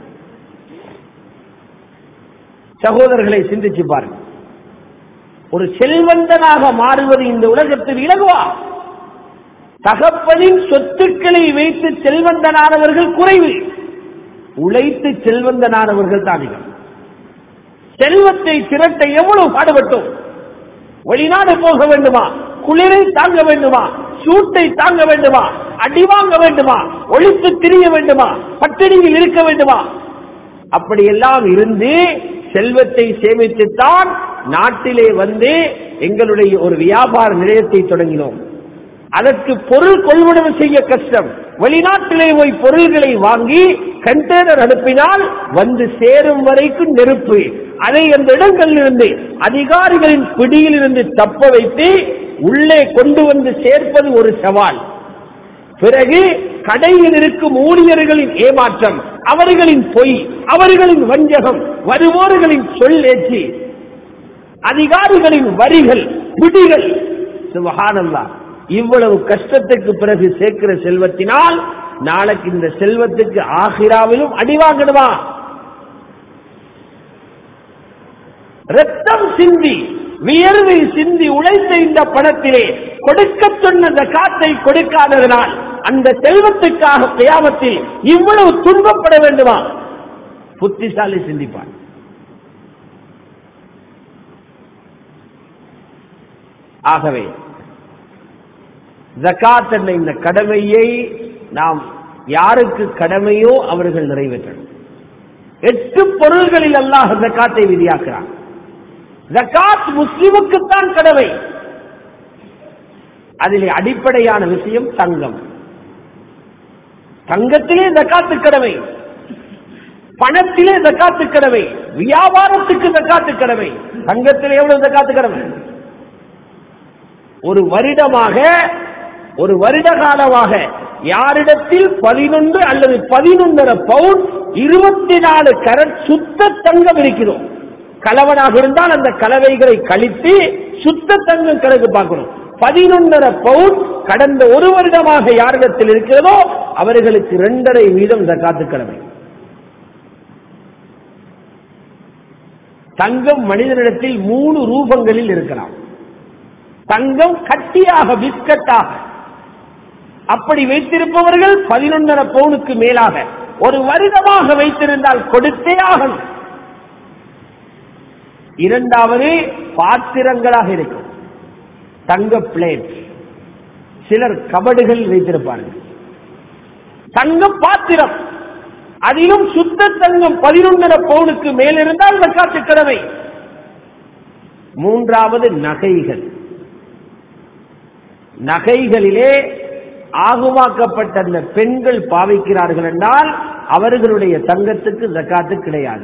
சகோதரர்களை சிந்திச்சு பாருங்க ஒரு செல்வந்தனாக மாறுவது இந்த உலகத்தில் இலகுவா தகப்பனின் சொத்துக்களை வைத்து செல்வந்தனானவர்கள் குறைவு உழைத்து செல்வந்தனானவர்கள் தான் அதிகம் செல்வத்தை திரட்ட எவ்வளவு பாடுபட்டோம் வெளிநாடு போக வேண்டுமா குளிரை தாங்க வேண்டுமா சூட்டை தாங்க வேண்டுமா அடி வாங்க வேண்டுமா ஒழித்து திரிய வேண்டுமா பட்டினியில் இருக்க வேண்டுமா அப்படியெல்லாம் இருந்து செல்வத்தை சேமித்துத்தான் நாட்டிலே வந்து எங்களுடைய ஒரு வியாபார நிலையத்தை தொடங்கினோம் அதற்கு பொருள் கொள்வனவு செய்ய கஷ்டம் வெளிநாட்டிலே போய் பொருள்களை வாங்கி கண்டெய்னர் அனுப்பினால் வந்து சேரும் வரைக்கும் நெருப்பு அதை அந்த இடங்களில் இருந்து அதிகாரிகளின் பிடியில் இருந்து தப்ப வைத்து உள்ளே கொண்டு வந்து சேர்ப்பது ஒரு சவால் பிறகு கடையில் இருக்கும் ஊழியர்களின் ஏமாற்றம் அவர்களின் பொய் அவர்களின் வஞ்சகம் வருவோர்களின் சொல் ஏற்றி அதிகாரிகளின் வரிகள் பிடிகள் சுபஹானல்லா இவ்வளவு கஷ்டத்துக்கு பிறகு சேர்க்கிற செல்வத்தினால் நாளைக்கு இந்த செல்வத்துக்கு ஆகிராவிலும் அடி வாங்கணுமா ரத்தம் சிந்தி வியர்வை சிந்தி உழைத்த இந்த பணத்திலே கொடுக்க சொன்ன காத்தை கொடுக்காததனால் அந்த செல்வத்துக்காக கியாமத்தில் இவ்வளவு துன்பப்பட வேண்டுமா புத்திசாலி சிந்திப்பான் ஆகவே ஜகாத் என்ற இந்த கடமையை நாம் யாருக்கு கடமையோ அவர்கள் நிறைவேற்றணும் எட்டு பொருள்களில் அல்லாஹ் ஜக்காத்தை விதியாக்குறான் ஜக்காத் முஸ்லிமுக்குத்தான் கடமை அதிலே அடிப்படையான விஷயம் தங்கம் தங்கத்திலே ஜக்காத்து கடமை பணத்திலே ஜக்காத்து கடமை வியாபாரத்துக்கு ஜக்காத்து கடமை தங்கத்திலே எவ்வளவு ஜக்காத்து கடமை ஒரு வருடமாக ஒரு வருட காலமாக யாரிடத்தில் பதினொன்று அல்லது பதினொன்றரை பவுன் இருபத்தி நாலு கரட் சுத்த தங்கம் இருக்கிறோம் கலவனாக இருந்தால் அந்த கலவைகளை கழித்து சுத்த தங்கம் கணக்கு பார்க்கணும் பதினொன்றரை பவுன் கடந்த ஒரு வருடமாக யாரிடத்தில் இருக்கிறதோ அவர்களுக்கு இரண்டரை வீதம் இந்த காத்து கடமை தங்கம் மனிதனிடத்தில் மூணு ரூபங்களில் இருக்கலாம் தங்கம் கட்டியாக பிஸ்கட்டாக அப்படி வைத்திருப்பவர்கள் பதினொன்றரை பவுனுக்கு மேலாக ஒரு வருடமாக வைத்திருந்தால் கொடுத்தே ஆகணும் இரண்டாவது பாத்திரங்களாக இருக்கும் தங்க பிளேட் சிலர் கபடுகள் வைத்திருப்பார்கள் தங்க பாத்திரம் அதிலும் சுத்த தங்கம் பதினொன்றரை பவுனுக்கு மேலிருந்தால் காட்டு கடமை மூன்றாவது நகைகள் நகைகளிலே ஆகுமாக்கப்பட்ட அந்த பெண்கள் பாவிக்கிறார்கள் என்றால் அவர்களுடைய தங்கத்துக்கு ஜக்காத்து கிடையாது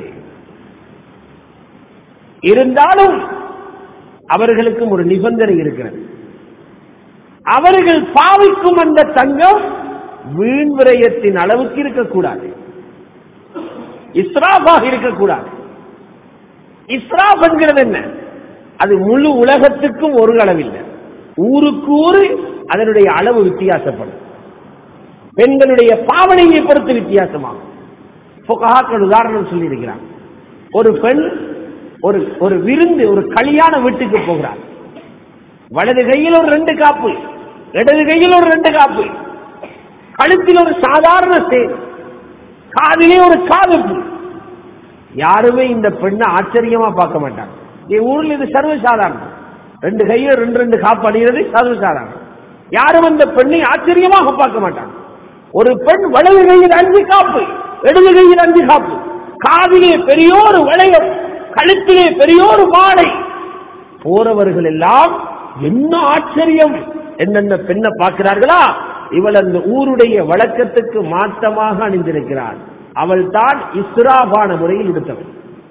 இருந்தாலும் அவர்களுக்கும் ஒரு நிபந்தனை இருக்கிறது அவர்கள் பாவிக்கும் அந்த தங்கம் வீண் விரயத்தின் அளவுக்கு இருக்கக்கூடாது இஸ்ராஃபாக இருக்கக்கூடாது இஸ்ராப் என்கிறது என்ன அது முழு உலகத்துக்கும் ஒரு அளவில்லை ஊருக்கு ஊரு அதனுடைய அளவு வித்தியாசப்படும் பெண்களுடைய பாவனையை பொறுத்து வித்தியாசமாகும் புகாக்கள் உதாரணம் சொல்லியிருக்கிறார் ஒரு பெண் ஒரு ஒரு விருந்து ஒரு கல்யாண வீட்டுக்கு போகிறார் வலது கையில் ஒரு ரெண்டு காப்பு இடது கையில் ஒரு ரெண்டு காப்பு கழுத்தில் ஒரு சாதாரண சேர் காதிலே ஒரு காதுப்பு யாருமே இந்த பெண்ணை ஆச்சரியமா பார்க்க மாட்டாங்க என் ஊர்ல இது சர்வசாதாரணம் ரெண்டு கையில ரெண்டு ரெண்டு காப்பு அணிகிறது சர்வசாதாரணம் யாரும் அந்த பெண்ணை ஆச்சரியமாக பார்க்க மாட்டாங்க ஒரு பெண் வலது கையில் அஞ்சு காப்பு இடது கையில் அஞ்சு காப்பு காதிலே பெரியோரு வளையம் கழுத்திலே பெரியோரு மாலை போறவர்கள் எல்லாம் என்ன ஆச்சரியம் என்னென்ன பெண்ணை பார்க்கிறார்களா இவள் அந்த ஊருடைய வழக்கத்துக்கு மாற்றமாக அணிந்திருக்கிறாள் அவள் தான் இஸ்ராபான முறையில் எடுத்தவள்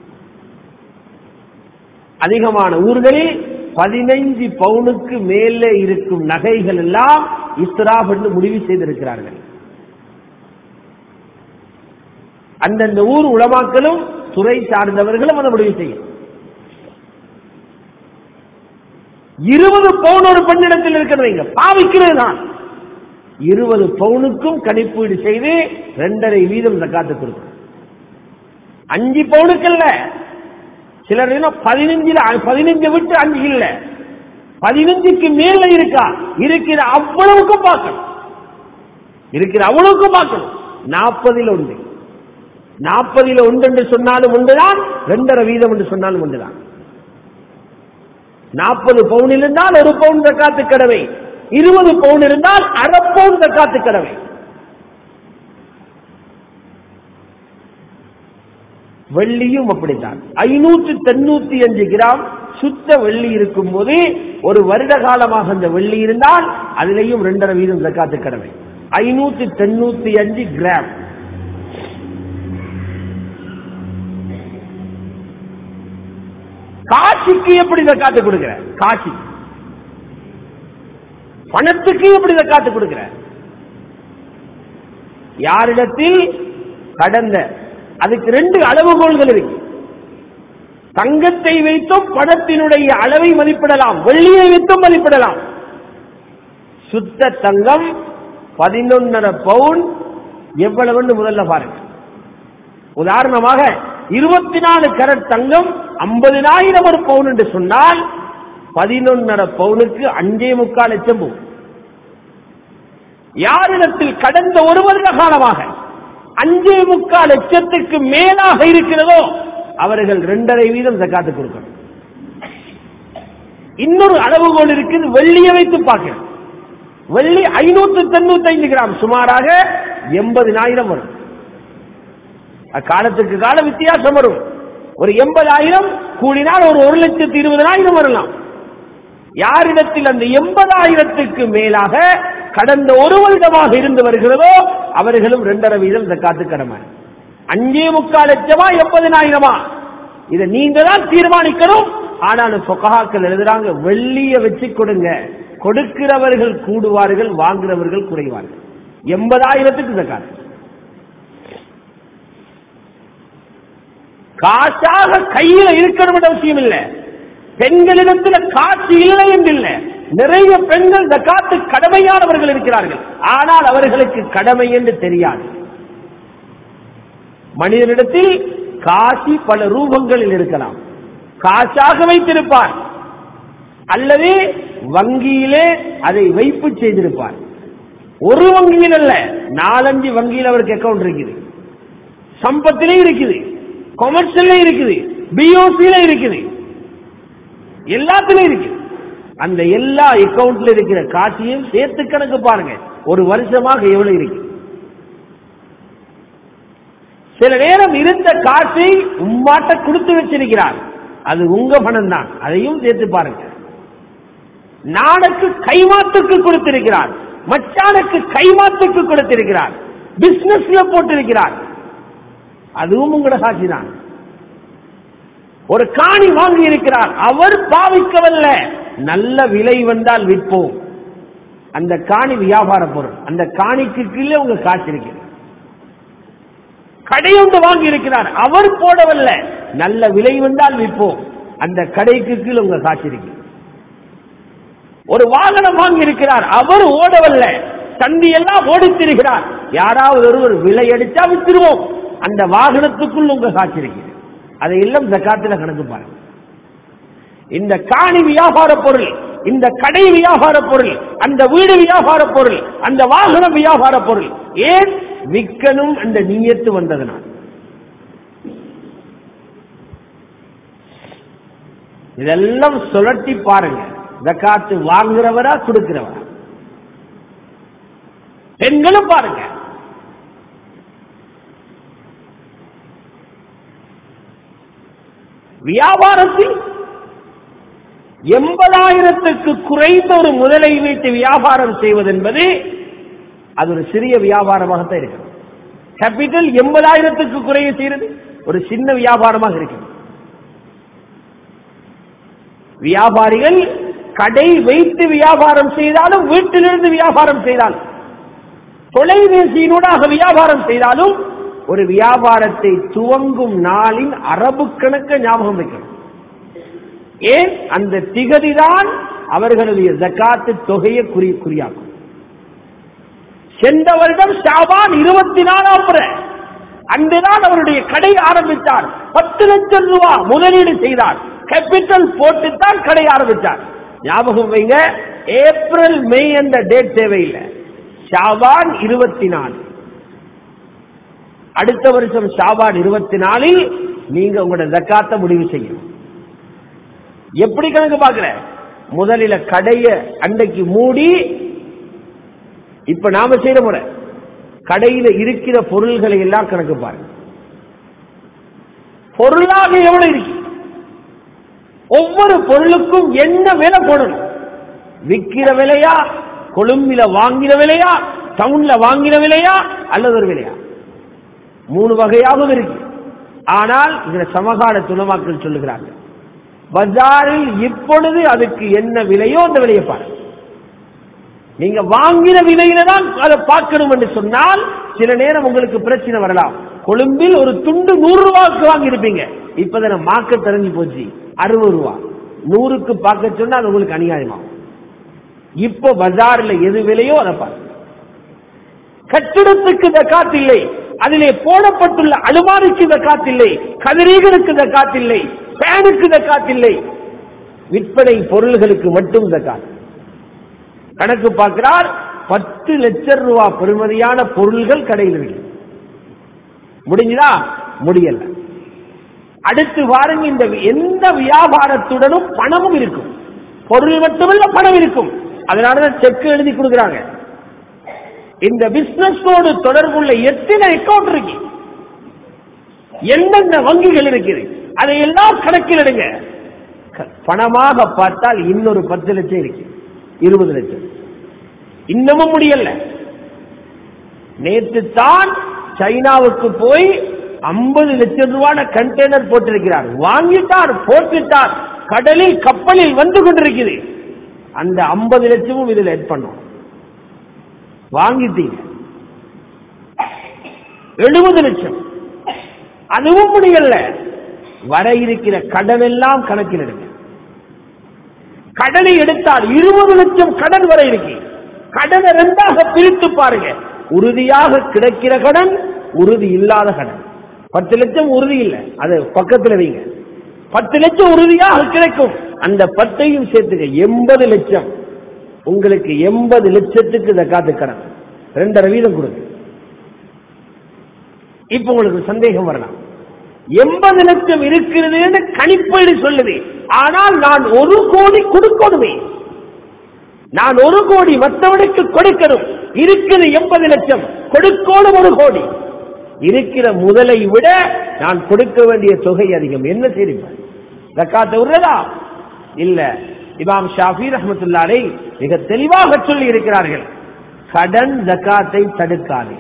அதிகமான ஊர்களில் பதினைஞ்சு பவுனுக்கு மேலே இருக்கும் நகைகள் எல்லாம் இஸ்ராப் என்று முடிவு செய்திருக்கிறார்கள் அந்தந்த ஊர் உலமாக்களும் துறை சார்ந்தவர்களும் அதை முடிவு செய்யும் இருபது பவுன் ஒரு பெண்ணிடத்தில் இருக்கிறது இங்க பாவிக்கிறது தான் இருபது பவுனுக்கும் கணிப்பீடு செய்து ரெண்டரை வீதம் ஜக்காத்து கொடுக்கும் அஞ்சு பவுனுக்கு இல்ல சிலர் இன்னும் பதினஞ்சுல பதினஞ்சு விட்டு அஞ்சு இல்ல பதினஞ்சுக்கு மேல இருக்கா இருக்கிற அவ்வளவுக்கும் பார்க்கணும் இருக்கிற அவ்வளவுக்கும் பார்க்கணும் நாற்பதில் ஒன்று நாற்பதில் ஒன்று என்று சொன்னாலும் ஒன்றுதான் ரெண்டரை வீதம் என்று சொன்னாலும் ஒன்றுதான் நாற்பது பவுன் இருந்தால் ஒரு பவுன் தக்காத்து கடவை இருபது பவுன் இருந்தால் அரை பவுன் தக்காத்து கடவை வெள்ளியும் அப்படித்தான் ஐநூற்று தொண்ணூத்தி அஞ்சு கிராம் சுத்த வெள்ளி இருக்கும் போது ஒரு வருட காலமாக அந்த வெள்ளி இருந்தால் அதிலேயும் ரெண்டரை வீதம் தக்காத்து கடவை ஐநூத்தி தொண்ணூத்தி அஞ்சு கிராம் காசிக்கு எப்படி காத்து கொடுக்கிற காசி பணத்துக்கு எப்படி காத்து கொடுக்கிற யாரிடத்தில் கடந்த அதுக்கு ரெண்டு அளவுகோல்கள் இருக்கு தங்கத்தை வைத்தும் பணத்தினுடைய அளவை மதிப்பிடலாம் வெள்ளியை வைத்தும் மதிப்பிடலாம் சுத்த தங்கம் பதினொன்னரை பவுன் எவ்வளவுன்னு முதல்ல பாருங்க உதாரணமாக இருபத்தி நாலு கரட் தங்கம் ஐம்பதினாயிரம் ஒரு பவுன் என்று சொன்னால் பதினொன்னரை பவுனுக்கு அஞ்சே முக்கால் லட்சம் போகும் யாரிடத்தில் கடந்த ஒரு வருட காலமாக அஞ்சே முக்கால் லட்சத்துக்கு மேலாக இருக்கிறதோ அவர்கள் இரண்டரை வீதம் ஜக்காத்து கொடுக்கணும் இன்னொரு அளவுகோல் இருக்குது வெள்ளியை வைத்து பார்க்கிறோம் வெள்ளி ஐநூத்தி தொண்ணூத்தி ஐந்து கிராம் சுமாராக எண்பதினாயிரம் வரும் அக்காலத்துக்கு கால வித்தியாசம் வரும் ஒரு எண்பதாயிரம் கூடினால் ஒரு ஒரு லட்சத்து இருபதனாயிரம் வரலாம் யாரிடத்தில் அந்த எண்பதாயிரத்துக்கு மேலாக கடந்த ஒரு வருடமாக இருந்து வருகிறதோ அவர்களும் இரண்டரை வீதம் ஜக்காத்து கடமை அஞ்சே முக்கால் லட்சமா எண்பதினாயிரமா இதை நீங்க தான் தீர்மானிக்கணும் ஆனாலும் சொக்கஹாக்கள் எழுதுறாங்க வெள்ளிய வச்சு கொடுங்க கொடுக்கிறவர்கள் கூடுவார்கள் வாங்குறவர்கள் குறைவார்கள் எண்பதாயிரத்துக்கு ஜக்காத்து காசாக கையில இருக்கணும் என்ற அவசியம் இல்லை பெண்களிடத்துல காசு இல்லை என்று இல்லை நிறைய பெண்கள் ஜக்காத்து கடமையானவர்கள் இருக்கிறார்கள் ஆனால் அவர்களுக்கு கடமை என்று தெரியாது மனிதனிடத்தில் காசி பல ரூபங்களில் இருக்கலாம் காசாக வைத்திருப்பார் அல்லது வங்கியிலே அதை வைப்பு செய்திருப்பார் ஒரு வங்கியில் அல்ல நாலஞ்சு வங்கியில் அவருக்கு அக்கவுண்ட் இருக்குது சம்பத்திலே இருக்குது கொமர்ஷியல்ல இருக்குது பிஓசியில இருக்குது எல்லாத்திலும் இருக்கு அந்த எல்லா அக்கவுண்ட்ல இருக்கிற காட்சியும் சேர்த்து கணக்கு பாருங்க ஒரு வருஷமாக எவ்வளவு இருக்கு சில நேரம் இருந்த காசை உம்மாட்ட கொடுத்து வச்சிருக்கிறார் அது உங்க பணம் தான் அதையும் சேர்த்து பாருங்க நானுக்கு கைமாத்துக்கு கொடுத்திருக்கிறார் மச்சானுக்கு கைமாத்துக்கு கொடுத்திருக்கிறார் பிசினஸ்ல போட்டிருக்கிறார் அதுவும் உங்களோட காட்சி தான் ஒரு காணி வாங்கி இருக்கிறார் அவர் பாவிக்கவல்ல நல்ல விலை வந்தால் விற்போம் அந்த காணி வியாபார பொருள் அந்த காணிக்கு கீழே உங்க காட்சி இருக்கிறது கடை ஒன்று வாங்கி இருக்கிறார் அவர் போடவல்ல நல்ல விலை வந்தால் விற்போம் அந்த கடைக்கு கீழே உங்க காட்சி இருக்கு ஒரு வாகனம் வாங்கி இருக்கிறார் அவர் ஓடவல்ல சந்தி எல்லாம் ஓடித்திருக்கிறார் யாராவது ஒருவர் விலை அடிச்சா வித்துருவோம் அந்த வாகனத்துக்குள் உங்க காட்சி இருக்கிறது அதை எல்லாம் ஜக்காத்துல கணக்கு பாருங்க இந்த காணி வியாபார பொருள் இந்த கடை வியாபார பொருள் அந்த வீடு வியாபார பொருள் அந்த வாகனம் வியாபார பொருள் ஏன் விற்கணும் அந்த நீயத்து வந்ததனால் இதெல்லாம் சுழட்டி பாருங்க ஜக்காத்து வாங்குறவரா கொடுக்கிறவரா பெண்களும் பாருங்க வியாபாரத்தில் எண்பதாயிரத்துக்கு குறைந்த ஒரு முதலை வைத்து வியாபாரம் செய்வது என்பது அது ஒரு சிறிய வியாபாரமாகத்தான் இருக்கிறது கேபிட்டல் எண்பதாயிரத்துக்கு குறைய செய்யறது ஒரு சின்ன வியாபாரமாக இருக்கிறது வியாபாரிகள் கடை வைத்து வியாபாரம் செய்தாலும் வீட்டிலிருந்து வியாபாரம் செய்தாலும் தொலைபேசியினூடாக வியாபாரம் செய்தாலும் ஒரு வியாபாரத்தை துவங்கும் நாளின் அரபு கணக்க ஞாபகம் வைக்கணும் ஏன் அந்த திகதிதான் அவர்களுடைய ஜக்காத்து தொகையை குறி குறியாக்கும் சென்ற வருடம் ஷாபான் இருபத்தி நாலாம் முறை அன்றுதான் அவருடைய கடை ஆரம்பித்தார் பத்து லட்சம் ரூபாய் முதலீடு செய்தார் கேபிட்டல் போட்டுத்தான் கடை ஆரம்பித்தார் ஞாபகம் வைங்க ஏப்ரல் மே என்ற டேட் தேவையில்லை ஷாபான் இருபத்தி நாலு அடுத்த வருஷம் ஷாபான் இருபத்தி நாலில் நீங்க உங்களோட ஜக்காத்தை முடிவு செய்யணும் எப்படி கணக்கு பாக்குற முதலில கடைய அன்னைக்கு மூடி இப்ப நாம செய்யற முறை கடையில இருக்கிற பொருள்களை எல்லாம் கணக்கு பாருங்க பொருளாக எவ்வளவு இருக்கு ஒவ்வொரு பொருளுக்கும் என்ன விலை போடணும் விக்கிற விலையா கொழும்பில வாங்கின விலையா டவுன்ல வாங்கின விலையா அல்லது ஒரு விலையா மூணு வகையாகவும் இருக்கு ஆனால் இதுல சமகால துணமாக்கள் சொல்லுகிறார்கள் பஜாரில் இப்பொழுது அதுக்கு என்ன விலையோ அந்த விலையை பாருங்க நீங்க வாங்கின விலையில தான் அதை பார்க்கணும் என்று சொன்னால் சில நேரம் உங்களுக்கு பிரச்சனை வரலாம் கொழும்பில் ஒரு துண்டு நூறு ரூபாய்க்கு வாங்கியிருப்பீங்க இப்ப மாக்க தெரிஞ்சு போச்சு அறுபது ரூபா நூறுக்கு பார்க்க சொன்னா அது உங்களுக்கு அநியாயமாகும் இப்போ பஜார்ல எது விலையோ அதை பாருங்க கட்டிடத்துக்கு ஜக்காத் இல்லை அதிலே போடப்பட்டுள்ள அலுமாரிக்கு ஜக்காத் இல்லை கதிரீகனுக்கு ஜக்காத் இல்லை ஃபேனுக்கு ஜக்காத் இல்லை விற்பனை பொருள்களுக்கு மட்டும் ஜக்காத் கணக்கு பார்க்கிறார் பத்து லட்சம் ரூபாய் பெறுமதியான பொருள்கள் கடையில் இருக்கு முடிஞ்சதா முடியல அடுத்து பாருங்க இந்த எந்த வியாபாரத்துடனும் பணமும் இருக்கும் பொருள் மட்டுமல்ல பணம் இருக்கும் அதனாலதான் செக் எழுதி கொடுக்குறாங்க இந்த பிசினஸோடு தொடர்புள்ள எத்தனை அக்கௌண்ட் இருக்கு எந்தெந்த வங்கிகள் இருக்குது அதையெல்லாம் கணக்கில் எடுங்க க- பணமாக பார்த்தால் இன்னொரு பத்து லட்சம் இருக்கு இருபது லட்சம் இன்னமும் முடியல நேற்று தான் சைனாவுக்கு போய் ஐம்பது லட்சம் ரூபான கண்டெய்னர் போட்டிருக்கிறார் வாங்கிட்டார் போட்டுட்டார் கடலில் கப்பலில் வந்து கொண்டிருக்குது அந்த ஐம்பது லட்சமும் இதுல எட் பண்ணோம் வாங்கிட்டீங்க எழுபது லட்சம் அதுவும் முடியல வர இருக்கிற கடன் எல்லாம் கணக்கில் எடுங்க கடனை எடுத்தால் இருபது லட்சம் கடன் வர இருக்கு கடனை ரெண்டாக பிரித்து பாருங்க உறுதியாக கிடைக்கிற கடன் உறுதி இல்லாத கடன் பத்து லட்சம் உறுதி இல்லை அது பக்கத்துல வைங்க பத்து லட்சம் உறுதியாக கிடைக்கும் அந்த பத்தையும் சேர்த்துக்க எண்பது லட்சம் உங்களுக்கு எண்பது லட்சத்துக்கு இந்த காத்து கடன் ரெண்டரை வீதம் கொடுங்க இப்ப உங்களுக்கு சந்தேகம் வரலாம் எண்பது லட்சம் இருக்கிறதுன்னு கணிப்பீடு சொல்லுது ஆனால் நான் ஒரு கோடி கொடுக்கணுமே நான் ஒரு கோடி மற்றவனுக்கு கொடுக்கணும் இருக்குது எண்பது லட்சம் கொடுக்கணும் ஒரு கோடி இருக்கிற முதலை விட நான் கொடுக்க வேண்டிய தொகை அதிகம் என்ன செய்திருப்பேன் ஜக்காத்தை விடுறதா இல்ல இமாம் ஷாஃபி ரஹமத்துல்லாரை மிக தெளிவாக சொல்லி இருக்கிறார்கள் கடன் ஜக்காத்தை தடுக்காது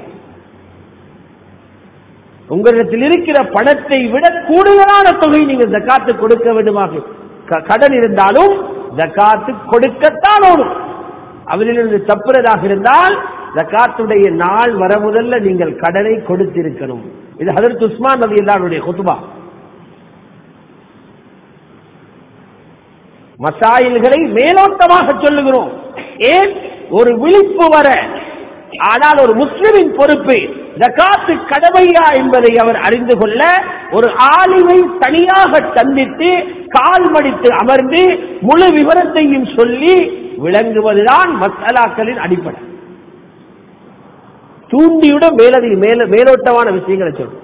உங்களிடத்தில் இருக்கிற பணத்தை விட கூடுதலான தொகை நீங்கள் ஜக்காத்து கொடுக்க வேண்டுமாக க- கடன் இருந்தாலும் ஜக்காத்து கொடுக்கத்தான் ஓடும் அவரிலிருந்து தப்புறதாக இருந்தால் ஜக்காத்துடைய நாள் வர முதல்ல நீங்கள் கடனை கொடுத்திருக்கணும் இது ஹதரத் உஸ்மான் நபி எல்லாருடைய குத்துபா மசாயில்களை மேலோட்டமாக சொல்லுகிறோம் ஏன் ஒரு விழிப்பு வர ஆனால் ஒரு முஸ்லிமின் பொறுப்பு ஜகாத்து கடமையா என்பதை அவர் அறிந்து கொள்ள ஒரு ஆலிமை தனியாக சந்தித்து கால் மடித்து அமர்ந்து முழு விவரத்தையும் சொல்லி விளங்குவதுதான் மசாலாக்களின் அடிப்படை தூண்டியுடன் மேலதி மேல மேலோட்டமான விஷயங்களை சொல்லும்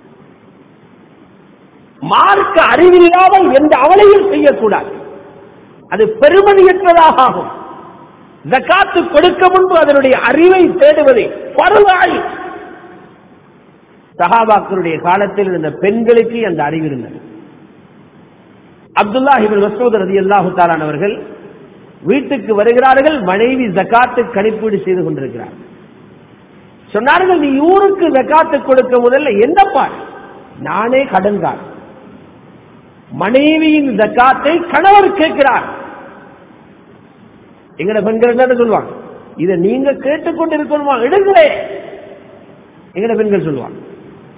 மார்க்க அறிவில்லாமல் எந்த அவளையும் செய்யக்கூடாது அது பெருமதியற்றதாக ஆகும் ஜக்காத்து கொடுக்க முன்பு அதனுடைய அறிவை தேடுவது பருவாய் சஹாபாக்களுடைய காலத்தில் இருந்த பெண்களுக்கு அந்த அறிவு இருந்தது அப்துல்லா இபின் மசூத் ரதி அல்லாஹு அவர்கள் வீட்டுக்கு வருகிறார்கள் மனைவி ஜக்காத்து கணிப்பீடு செய்து கொண்டிருக்கிறார் சொன்னார்கள் நீ ஊருக்கு ஜக்காத்து கொடுக்க முதல்ல என்ன பார் நானே கடன்கார் மனைவியின் ஜக்காத்தை கணவர் கேட்கிறார் எங்கட பெண்கள் என்ன சொல்லுவாங்க இதை நீங்க கேட்டுக்கொண்டு இருக்கணுமா எடுங்களே எங்கட பெண்கள் சொல்லுவாங்க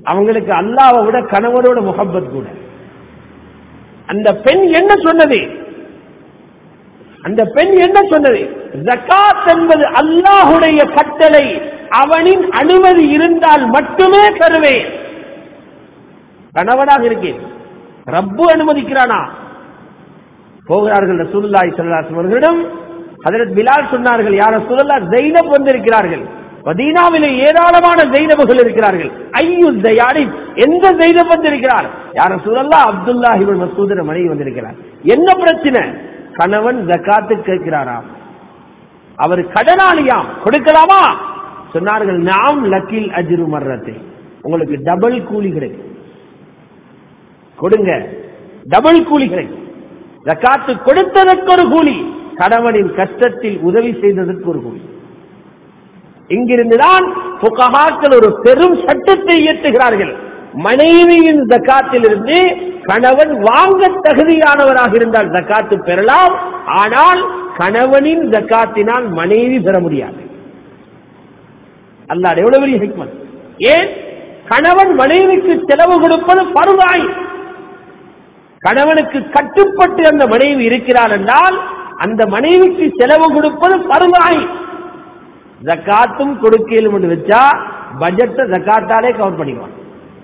அவங்களுக்கு அல்லாவை விட கணவரோட முகப்பத் கூட அந்த பெண் என்ன சொன்னது அந்த பெண் என்ன சொன்னது ஜகாத் என்பது அல்லாஹுடைய கட்டளை அவனின் அனுமதி இருந்தால் மட்டுமே தருவேன் கணவனாக இருக்கேன் ரப்பு அனுமதிக்கிறானா போகிறார்கள் ரசூலுல்லாஹி ஸல்லல்லாஹு அலைஹி அவர்களிடம் ஹஜரத் பிலால் சொன்னார்கள் யார் ரசூலுல்லாஹ் ஜைனப் வந்திருக்கிறார்கள் மதீனாவிலே ஏராளமான ஜைனபுகள் இருக்கிறார்கள் ஐயு ஜயாரி எந்த ஜைனப் வந்திருக்கிறார் யார் ரசூலுல்லாஹ் அப்துல்லாஹ் இப்னு மஸ்ஊத் மனைவி வந்திருக்கிறார் என்ன பிரச்சனை கணவன் ஜகாத்து கேட்கிறாராம் அவர் கடனாளியாம் கொடுக்கலாமா சொன்னார்கள் நாம் லக்கில் அஜிரு மர்ரத்தை உங்களுக்கு டபுள் கூலி கிடைக்கும் கொடுங்க டபுள் கூலி கிடைக்கும் ஜக்காத்து கொடுத்ததற்கு ஒரு கூலி கணவனின் கஷ்டத்தில் உதவி செய்ததற்கு ஒரு கூலி இங்கிருந்துதான் புகஹாக்கள் ஒரு பெரும் சட்டத்தை இயற்றுகிறார்கள் மனைவியின் ஜக்காத்தில் இருந்து கணவன் வாங்க தகுதியானவராக இருந்தால் ஜக்காத்து பெறலாம் ஆனால் கணவனின் ஜக்காத்தினால் மனைவி பெற முடியாது அல்லாஹ் எவ்வளவு பெரிய ஹிக்மத் ஏன் கணவன் மனைவிக்கு செலவு கொடுப்பது பருவாய் கணவனுக்கு கட்டுப்பட்டு அந்த மனைவி இருக்கிறார் என்றால் அந்த மனைவிக்கு செலவு கொடுப்பது பருவாய் ஜக்காத்தும் கொடுக்கலும் என்று வச்சா பட்ஜெட்டை ஜக்காத்தாலே கவர் பண்ணிக்குவான்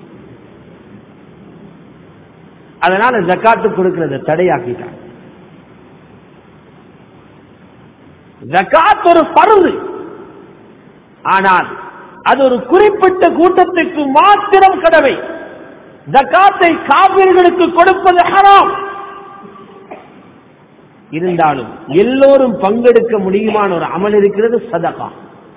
அதனால ஜக்காத்து கொடுக்கிறத தடையாக்கிட்டான் ஜக்காத் ஒரு பருது ஆனால் அது ஒரு குறிப்பிட்ட கூட்டத்திற்கு மாத்திரம் கடமை ஜக்காத்தை காவிர்களுக்கு கொடுப்பது ஹராம் இருந்தாலும் எல்லோரும் பங்கெடுக்க முடியுமான ஒரு அமல் இருக்கிறது சதகா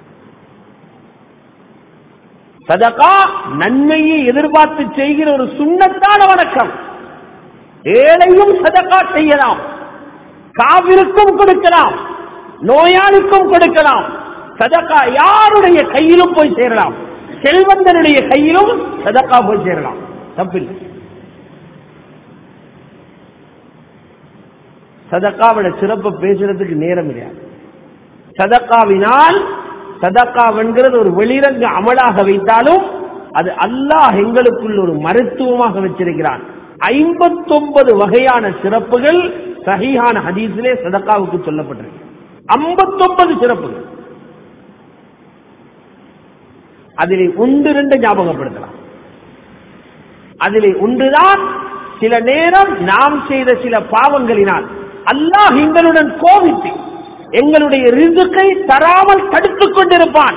சதகா நன்மையை எதிர்பார்த்து செய்கிற ஒரு சுண்ணத்தான வணக்கம் ஏழையும் சதகா செய்யலாம் காவிருக்கும் கொடுக்கலாம் நோயாளிக்கும் கொடுக்கலாம் சதகா யாருடைய கையிலும் போய் சேரலாம் செல்வந்தனுடைய கையிலும் சதகா போய் சேரலாம் தப்பில்லை சதக்காவோட சிறப்பு பேசுறதுக்கு நேரம் கிடையாது சதக்காவினால் சதக்காவென்கிறது ஒரு வெளிரங்க அமலாக வைத்தாலும் அது அல்லாஹ் எங்களுக்குள் ஒரு மருத்துவமாக வச்சிருக்கிறான் ஐம்பத்தொன்பது வகையான சிறப்புகள் சஹீஹான ஹதீஸிலே சதக்காவுக்கு சொல்லப்பட்டிருக்கு ஐம்பத்தொன்பது சிறப்புகள் அதிலே ஒன்று ரெண்டு ஞாபகப்படுத்தலாம் அதிலே ஒன்றுதான் சில நேரம் நாம் செய்த சில பாவங்களினால் அல்லாஹ் எங்களுடன் கோபித்து எங்களுடைய ரிசுக்கை தராமல் தடுத்துக் கொண்டிருப்பான்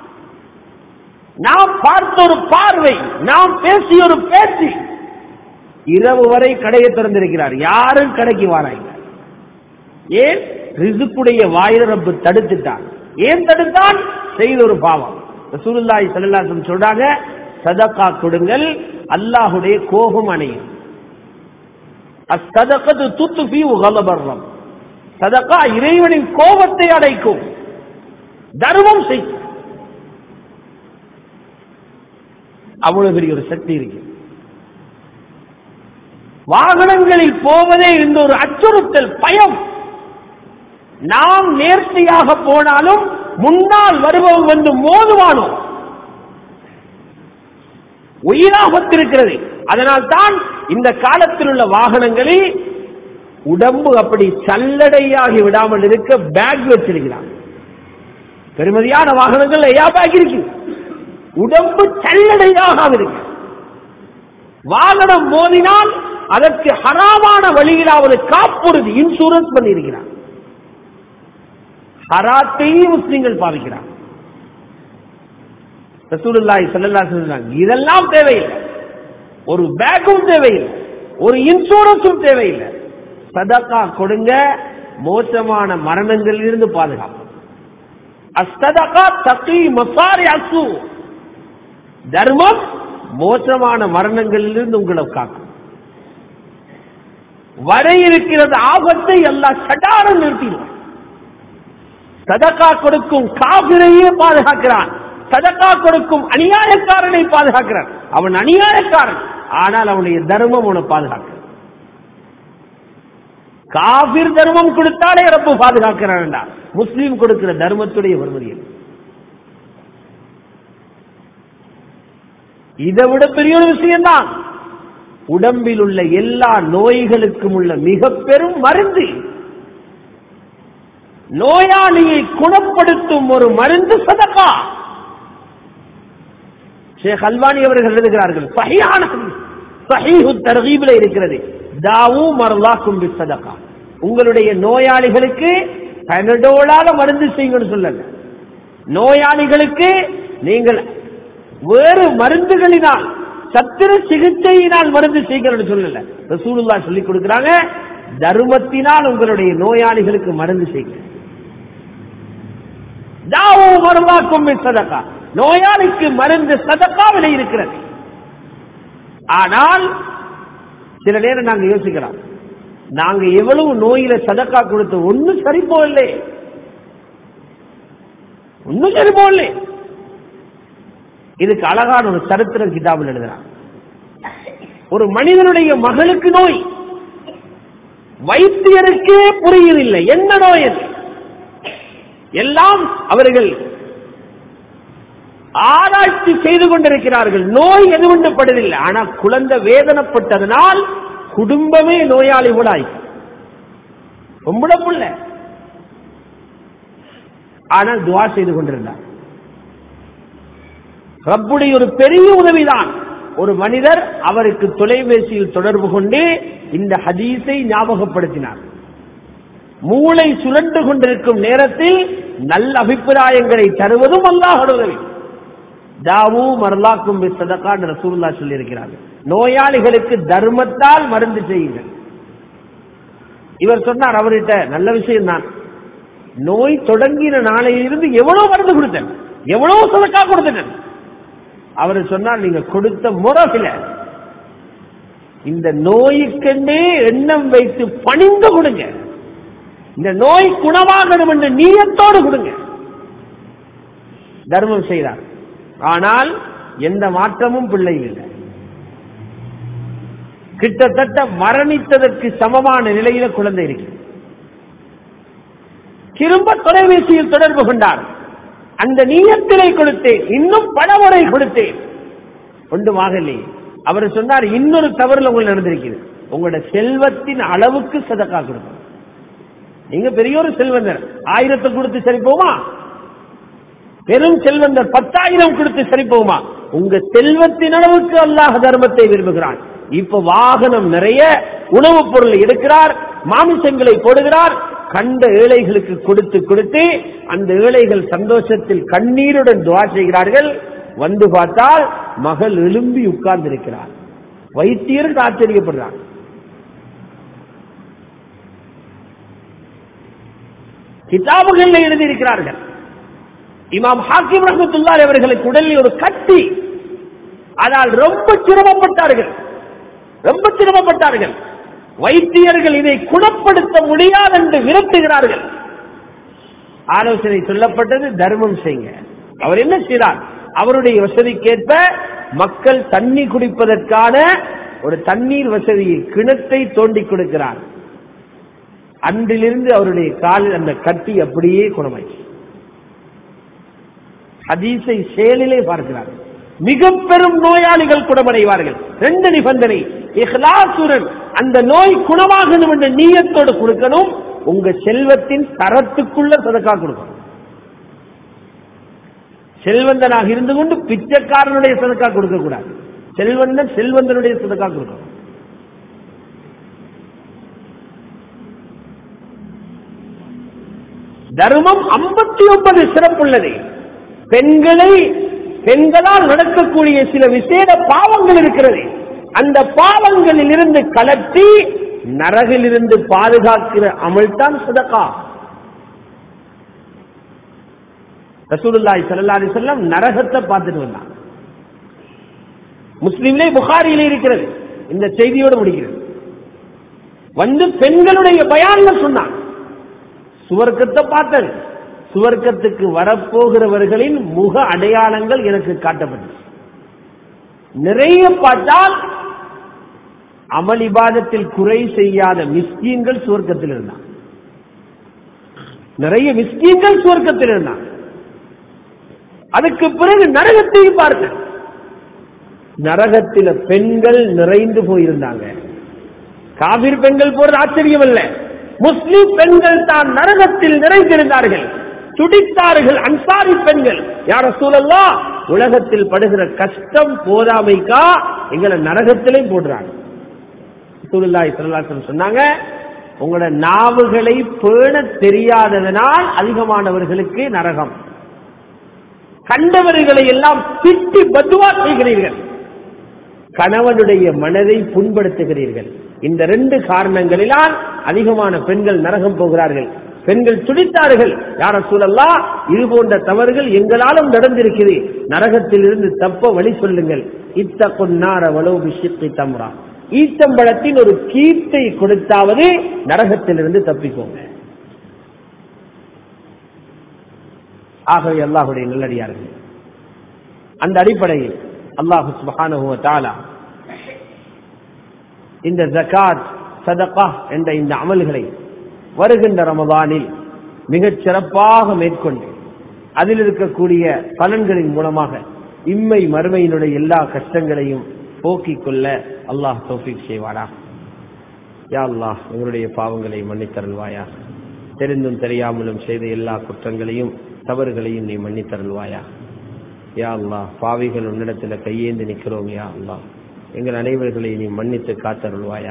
நாம் பார்த்த ஒரு பார்வை நாம் பேசிய ஒரு பேச்சு இரவு வரை கடையை திறந்திருக்கிறார் யாரும் கடைக்கு வாராங்க ஏன் ரிசுக்குடைய வாயில ரப்பு தடுத்துட்டான் ஏன் தடுத்தான் செய்த ஒரு பாவம் ரசூலுல்லாஹி ஸல்லல்லாஹு அலைஹி வஸல்லம் சொல்றாங்க சதகா கொடுங்கள் அல்லாஹ்வுடைய கோபம் அணையும் அஸ்ததகது துத்துஃபி கலபர்ரம் சதகா இறைவனின் கோபத்தை அடைக்கும் தர்மம் செய்யும் அவ்வளவு பெரிய ஒரு சக்தி இருக்கு வாகனங்களில் போவதே இந்த ஒரு அச்சுறுத்தல் பயம் நாம் நேர்த்தியாக போனாலும் முன்னால் வருபவன் வந்து மோதுவானோ உயிராபத்திருக்கிறது அதனால் தான் இந்த காலத்தில் உள்ள வாகனங்களில் உடம்பு அப்படி சல்லடையாகி விடாமல் இருக்க பேக் வச்சிருக்கிறான் பெருமதியான வாகனங்கள் ஐயா பேக் இருக்கு உடம்பு சல்லடையாக இருக்கு வாகனம் மோதினால் அதற்கு ஹராமான வழியிலாவது காப்புறுதி இன்சூரன்ஸ் பண்ணியிருக்கிறார் ஹராத்தையும் முஸ்லிம்கள் பாவிக்கிறார் ரசூலுல்லாஹி ஸல்லல்லாஹு அலைஹி வஸல்லம் இதெல்லாம் தேவையில்லை ஒரு பேக்கும் தேவையில்லை ஒரு இன்சூரன்ஸும் தேவையில்லை சதகா கொடுங்க மோசமான மரணங்களில் இருந்து பாதுகாப்பு அஸ்ததகா தக்கி மசாரி அசு தர்மம் மோசமான மரணங்களிலிருந்து உங்களை காக்கும் வர இருக்கிறது ஆபத்தை எல்லாம் சடாரம் நிறுத்திடுவான் சதக்கா கொடுக்கும் காபிரையே பாதுகாக்கிறான் சதக்கா கொடுக்கும் அநியாயக்காரனை பாதுகாக்கிறான் அவன் அநியாயக்காரன் ஆனால் அவனுடைய தர்மம் அவனை பாதுகாக்கிறான் காபிர் தர்மம் கொடுத்தாலே ரப்பு பாதுகாக்கிறான்டா முஸ்லீம் கொடுக்கிற தர்மத்துடைய வருமதியில் இதை விட பெரிய ஒரு விஷயம்தான் உடம்பில் உள்ள எல்லா நோய்களுக்கும் உள்ள மிக பெரும் மருந்து நோயாளியை குணப்படுத்தும் ஒரு மருந்து சதகா ஷேக் அல்வானி அவர்கள் எழுதுகிறார்கள் சஹியான சஹீஹு தர்கீபில் இருக்கிறது தாவு மர்லாக்கும் சதகா உங்களுடைய நோயாளிகளுக்கு பனடோலால மருந்து செய்யுங்கன்னு சொல்லல நோயாளிகளுக்கு நீங்கள் வேறு மருந்துகளினால் சத்திர சிகிச்சையினால் மருந்து செய்யுங்கன்னு சொல்லல ரசூலுல்லா சொல்லி கொடுக்கிறாங்க தர்மத்தினால் உங்களுடைய நோயாளிகளுக்கு மருந்து செய்யுங்க தாவு மர்லாக்கும் சதகா நோயாளிக்கு மருந்து சதக்காவில இருக்கிறது ஆனால் சில நேரம் நாங்க யோசிக்கிறோம் நாங்க எவ்வளவு நோயில சதக்கா கொடுத்து ஒன்னும் சரி போகல ஒன்னும் சரி போகல இதுக்கு அழகான ஒரு சரித்திரம் கிதாபில் எழுதுறான் ஒரு மனிதனுடைய மகளுக்கு நோய் வைத்தியருக்கே புரியவில்லை என்ன நோய் அது எல்லாம் அவர்கள் ஆராய்ச்சி செய்து கொண்டிருக்கிறார்கள் நோய் எதுவுண்டப்படவில்லை ஆனா குழந்தை வேதனைப்பட்டதனால் குடும்பமே நோயாளி கூடாய் ரொம்ப புள்ள ஆனால் துவா செய்து கொண்டிருந்தார் ரப்புடைய ஒரு பெரிய உதவிதான் ஒரு மனிதர் அவருக்கு தொலைபேசியில் தொடர்பு கொண்டு இந்த ஹதீஸை ஞாபகப்படுத்தினார் மூளை சுழண்டு கொண்டிருக்கும் நேரத்தில் நல்ல அபிப்பிராயங்களை தருவதும் அல்லாஹ் உதவி தாவு மரலாக்கும் சதக்கான் ரசூல்லா சொல்லி இருக்கிறார்கள் நோயாளிகளுக்கு தர்மத்தால் மருந்து செய்யுங்கள் இவர் சொன்னார் அவர்கிட்ட நல்ல விஷயம் தான் நோய் தொடங்கின நாளையிலிருந்து எவ்வளவு மருந்து கொடுத்தேன் எவ்வளவு சதக்கா கொடுத்தேன் அவர் சொன்னார் நீங்க கொடுத்த முறையில இந்த நோய்க்கெண்டே எண்ணம் வைத்து பணிந்து கொடுங்க இந்த நோய் குணமாகணும் என்ற நீயத்தோடு கொடுங்க தர்மம் செய்தார் ஆனால் எந்த மாற்றமும் பிள்ளையில் இல்லை கிட்டத்தட்ட மரணித்ததற்கு சமமான நிலையில குழந்தை இருக்கு திரும்ப தொலைபேசியில் தொடர்பு கொண்டார் அந்த நீயத்திலை கொடுத்தேன் இன்னும் பல முறை கொடுத்தேன் ஒன்றுமாகலே அவர் சொன்னார் இன்னொரு தவறுல உங்களுக்கு நடந்திருக்கிறது உங்களோட செல்வத்தின் அளவுக்கு சதக்கா கொடுக்கணும் நீங்க பெரிய ஒரு செல்வந்தர் ஆயிரத்தை கொடுத்து சரி போமா பெரும் செல்வந்தர் பத்தாயிரம் கொடுத்து சரி போகுமா உங்க செல்வத்தின் அளவுக்கு அல்லாஹ் தர்மத்தை விரும்புகிறான் இப்ப வாகனம் நிறைய உணவுப் பொருள் எடுக்கிறார் மாமிசங்களை போடுகிறார் கண்ட ஏழைகளுக்கு கொடுத்து கொடுத்து அந்த ஏழைகள் சந்தோஷத்தில் கண்ணீருடன் துவா செய்கிறார்கள் வந்து பார்த்தால் மகள் எழும்பி உட்கார்ந்து இருக்கிறார் வைத்தியருக்கு ஆச்சரியப்படுறார் கிதாபுகள் எழுதியிருக்கிறார்கள் இமாம் ஹாக்கிம் ரஹமத்துல்லாரி அவர்களுக்கு உடலில் ஒரு கட்டி ஆனால் ரொம்ப சிரமப்பட்டார்கள் ரொம்ப சிரமப்பட்டார்கள் வைத்தியர்கள் இதை குணப்படுத்த முடியாது என்று விரட்டுகிறார்கள் ஆலோசனை சொல்லப்பட்டது தர்மம் செய்யுங்க அவர் என்ன செய்தார் அவருடைய வசதிக்கேற்ப மக்கள் தண்ணி குடிப்பதற்கான ஒரு தண்ணீர் வசதியை கிணத்தை தோண்டி கொடுக்கிறார் அன்றிலிருந்து அவருடைய காலில் அந்த கட்டி அப்படியே குணமாயிற்று ஹதீஸை செயலிலே பார்க்கிறார் மிக பெரும் நோயாளிகள் குணமடைவார்கள் ரெண்டு நிபந்தனை இஹ்லாசுரன் அந்த நோய் குணமாகணும் என்ற நீயத்தோடு கொடுக்கணும் உங்க செல்வத்தின் தரத்துக்குள்ள சதக்கா கொடுக்கணும் செல்வந்தனாக இருந்து கொண்டு பிச்சைக்காரனுடைய சதக்கா கொடுக்க கூடாது செல்வந்தன் செல்வந்தனுடைய சதக்கா கொடுக்கணும் தர்மம் ஐம்பத்தி ஒன்பது சிறப்புள்ளது பெண்களை பெண்களால் நடக்கக்கூடிய சில விசேட பாவங்கள் இருக்கிறது அந்த பாவங்களில் இருந்து கலட்டி நரகிலிருந்து பாதுகாக்கிற அமல்தான் சதகா ரசூலுல்லாஹி ஸல்லல்லாஹு அலைஹி வஸல்லம் நரகத்தை பார்த்துட்டு வந்தாங்க முஸ்லிம்லே புகாரியிலே இருக்கிறது இந்த செய்தியோடு முடிக்கிறது வந்து பெண்களுடைய பயான்ல சொன்னாங்க சுவர்க்கத்தை பார்த்தது சுவர்க்கத்துக்கு வரப்போகிறவர்களின் முக அடையாளங்கள் எனக்கு காட்டப்பட்டது நிறைய பார்த்தால் அமல் இபாதத்தில் குறை செய்யாத மிஸ்கீன்கள் சுவர்க்கத்தில் இருந்தான் நிறைய மிஸ்கீன்கள் சுவர்க்கத்தில் இருந்தான் அதுக்கு பிறகு நரகத்தையும் பார்த்தேன் நரகத்தில பெண்கள் நிறைந்து போயிருந்தாங்க காவிர் பெண்கள் போறது ஆச்சரியம் அல்ல முஸ்லிம் பெண்கள் தான் நரகத்தில் நிறைந்திருந்தார்கள் துடித்தார்கள் அன்சாரி பெண்கள் யார சூழல்லா உலகத்தில் படுகிற கஷ்டம் போதாமைக்கா எங்களை நரகத்திலே போடுறாங்க சூழல்லாய் சல்லாசன் சொன்னாங்க உங்களோட நாவுகளை பேண தெரியாததனால் அதிகமானவர்களுக்கு நரகம் கண்டவர்களை எல்லாம் திட்டி பத்துவா செய்கிறீர்கள் கணவனுடைய மனதை புண்படுத்துகிறீர்கள் இந்த ரெண்டு காரணங்களிலால் அதிகமான பெண்கள் நரகம் போகிறார்கள் பெண்கள் துடித்தார்கள் யார சூழல்லா இது போன்ற தவறுகள் எங்களாலும் நடந்திருக்கிறது நரகத்தில் இருந்து தப்ப வழி சொல்லுங்கள் இத்த பொன்னார வளவு விஷயத்தை தம்ரா ஈத்தம்பழத்தின் ஒரு கீர்த்தை கொடுத்தாவது நரகத்திலிருந்து தப்பிக்கோங்க ஆகவே அல்லாஹுடைய நல்லடியார்கள் அந்த அடிப்படையில் அல்லாஹு சுபஹானஹு தாலா இந்த ஜகாத் சதகா என்ற இந்த அமல்களை வருகின்ற ரமதானில் மிகச் சிறப்பாக மேற்கொண்டு அதில் இருக்கக்கூடிய பலன்களின் மூலமாக இம்மை மறுமையினுடைய எல்லா கஷ்டங்களையும் போக்கிக் கொள்ள அல்லாஹ் தௌஃபீக் செய்வாரா யா அல்லாஹ் எங்களுடைய பாவங்களை மன்னித்தருள்வாயா தெரிந்தும் தெரியாமலும் செய்த எல்லா குற்றங்களையும் தவறுகளையும் நீ மன்னித்தருள்வாயா யா அல்லாஹ் பாவிகள் உன்னிடத்துல கையேந்து நிற்கிறோம் யா அல்லாஹ் எங்கள் அனைவர்களை நீ மன்னித்து காத்தருள்வாயா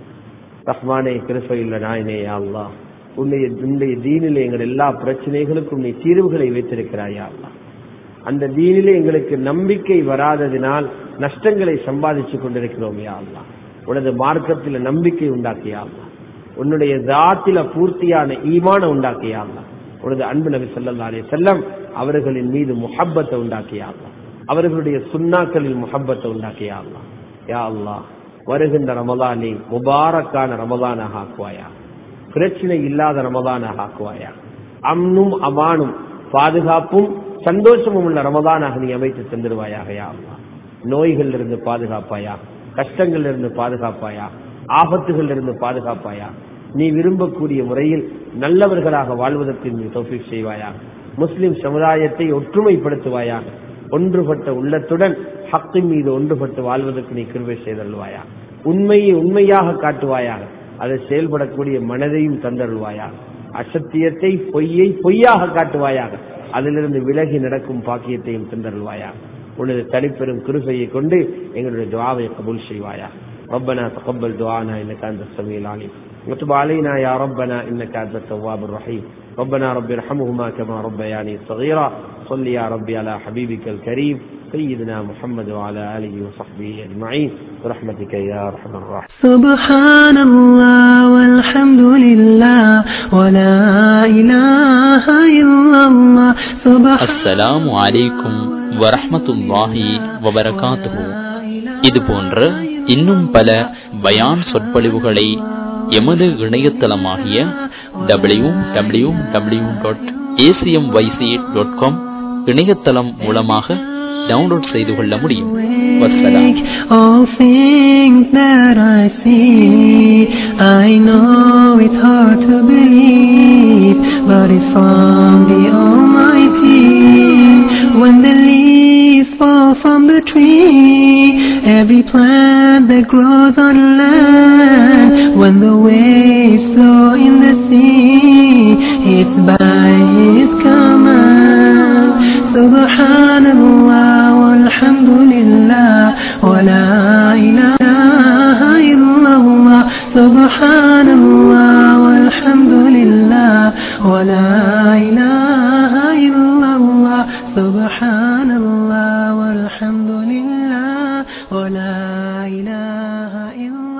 ரஹ்மானே கிருப்பையுள்ள நாயனே யா அல்லாஹ் உன்னுடைய உன்னுடைய தீனிலே எங்கள் எல்லா பிரச்சனைகளுக்கும் நீ தீர்வுகளை வைத்திருக்கிறாயா அல்லாஹ் அந்த தீனிலே எங்களுக்கு நம்பிக்கை வராததினால் நஷ்டங்களை சம்பாதிச்சுக் கொண்டிருக்கிறோம் யா அல்லாஹ் உனது மார்க்கத்தில் நம்பிக்கை உண்டாக்கியா அல்லாஹ் உன்னுடைய தாத்தில பூர்த்தியான ஈமான உண்டாக்கியா அல்லாஹ் உனது அன்பு நபி ஸல்லல்லாஹு அலைஹி வஸல்லம் அவர்களின் மீது முஹப்பத்தை உண்டாக்கியா அல்லாஹ் அவர்களுடைய சுன்னாக்களில் முஹப்பத்தை உண்டாக்கியா அல்லாஹ் யா அல்லாஹ் வருகின்ற ரமலானை முபாரக்கான ரமலானாக ஆக்குவாயா பிரச்சனை இல்லாத ரமலானாக ஆக்குவாயா அம்னும் அமானும் பாதுகாப்பும் சந்தோஷமும் உள்ள ரமதானாக நீ அமைத்து தந்துடுவாயாக யா அல்லாஹ் நோய்கள் இருந்து பாதுகாப்பாயா கஷ்டங்கள் இருந்து பாதுகாப்பாயா ஆபத்துகள் இருந்து பாதுகாப்பாயா நீ விரும்பக்கூடிய முறையில் நல்லவர்களாக வாழ்வதற்கு நீ தோஃபிக் செய்வாயா முஸ்லிம் சமுதாயத்தை ஒற்றுமைப்படுத்துவாயாக ஒன்றுபட்ட உள்ளத்துடன் ஹக்கின் மீது ஒன்றுபட்டு வாழ்வதற்கு நீ கிருபை செய்தருள்வாயா உண்மையை உண்மையாக காட்டுவாயாக அதை செயல்படக்கூடிய மனதையும் தந்தருள்வாயாக அசத்தியத்தை பொய்யை பொய்யாக காட்டுவாயாக அதிலிருந்து விலகி நடக்கும் பாக்கியத்தையும் தந்தருள்வாயாக உனது தனிப்பெரும் கிருபையை கொண்டு எங்களுடைய துவாவை கபூல் செய்வாயா ربنا تقبل دعانا انك انت السميع العليم وتب علينا يا ربنا انك انت التواب الرحيم ربنا رب ارحمهما كما ربياني صغيرا صل يا ربي على حبيبك الكريم سيدنا محمد وعلى اله وصحبه اجمعين برحمتك يا ارحم الراحمين سبحان الله والحمد لله ولا إله إلا الله سبحان அஸ்ஸலாமு அலைக்கும் வரஹ்மத்துல்லாஹி வபரகாத்துஹு இது போன்ற இன்னும் பல பயான் சொற்பொழிவுகளை எமது இணையதளமாகிய W W W dot ACM YC dot com இணையதளம் மூலமாக டவுன்லோட் செய்து கொள்ள முடியும் வசலாம் All things that I see, I know it's hard to believe, but it's from the Almighty. When the leaves fall from the tree, every plant that grows on land, when the waves flow in the sea, it's by His command. Subhanallah walhamdulillah wa la ilaha illallah. Subhanallah walhamdulillah wa la ilaha illallah. Subhanallah walhamdulillah wa la ilaha illallah.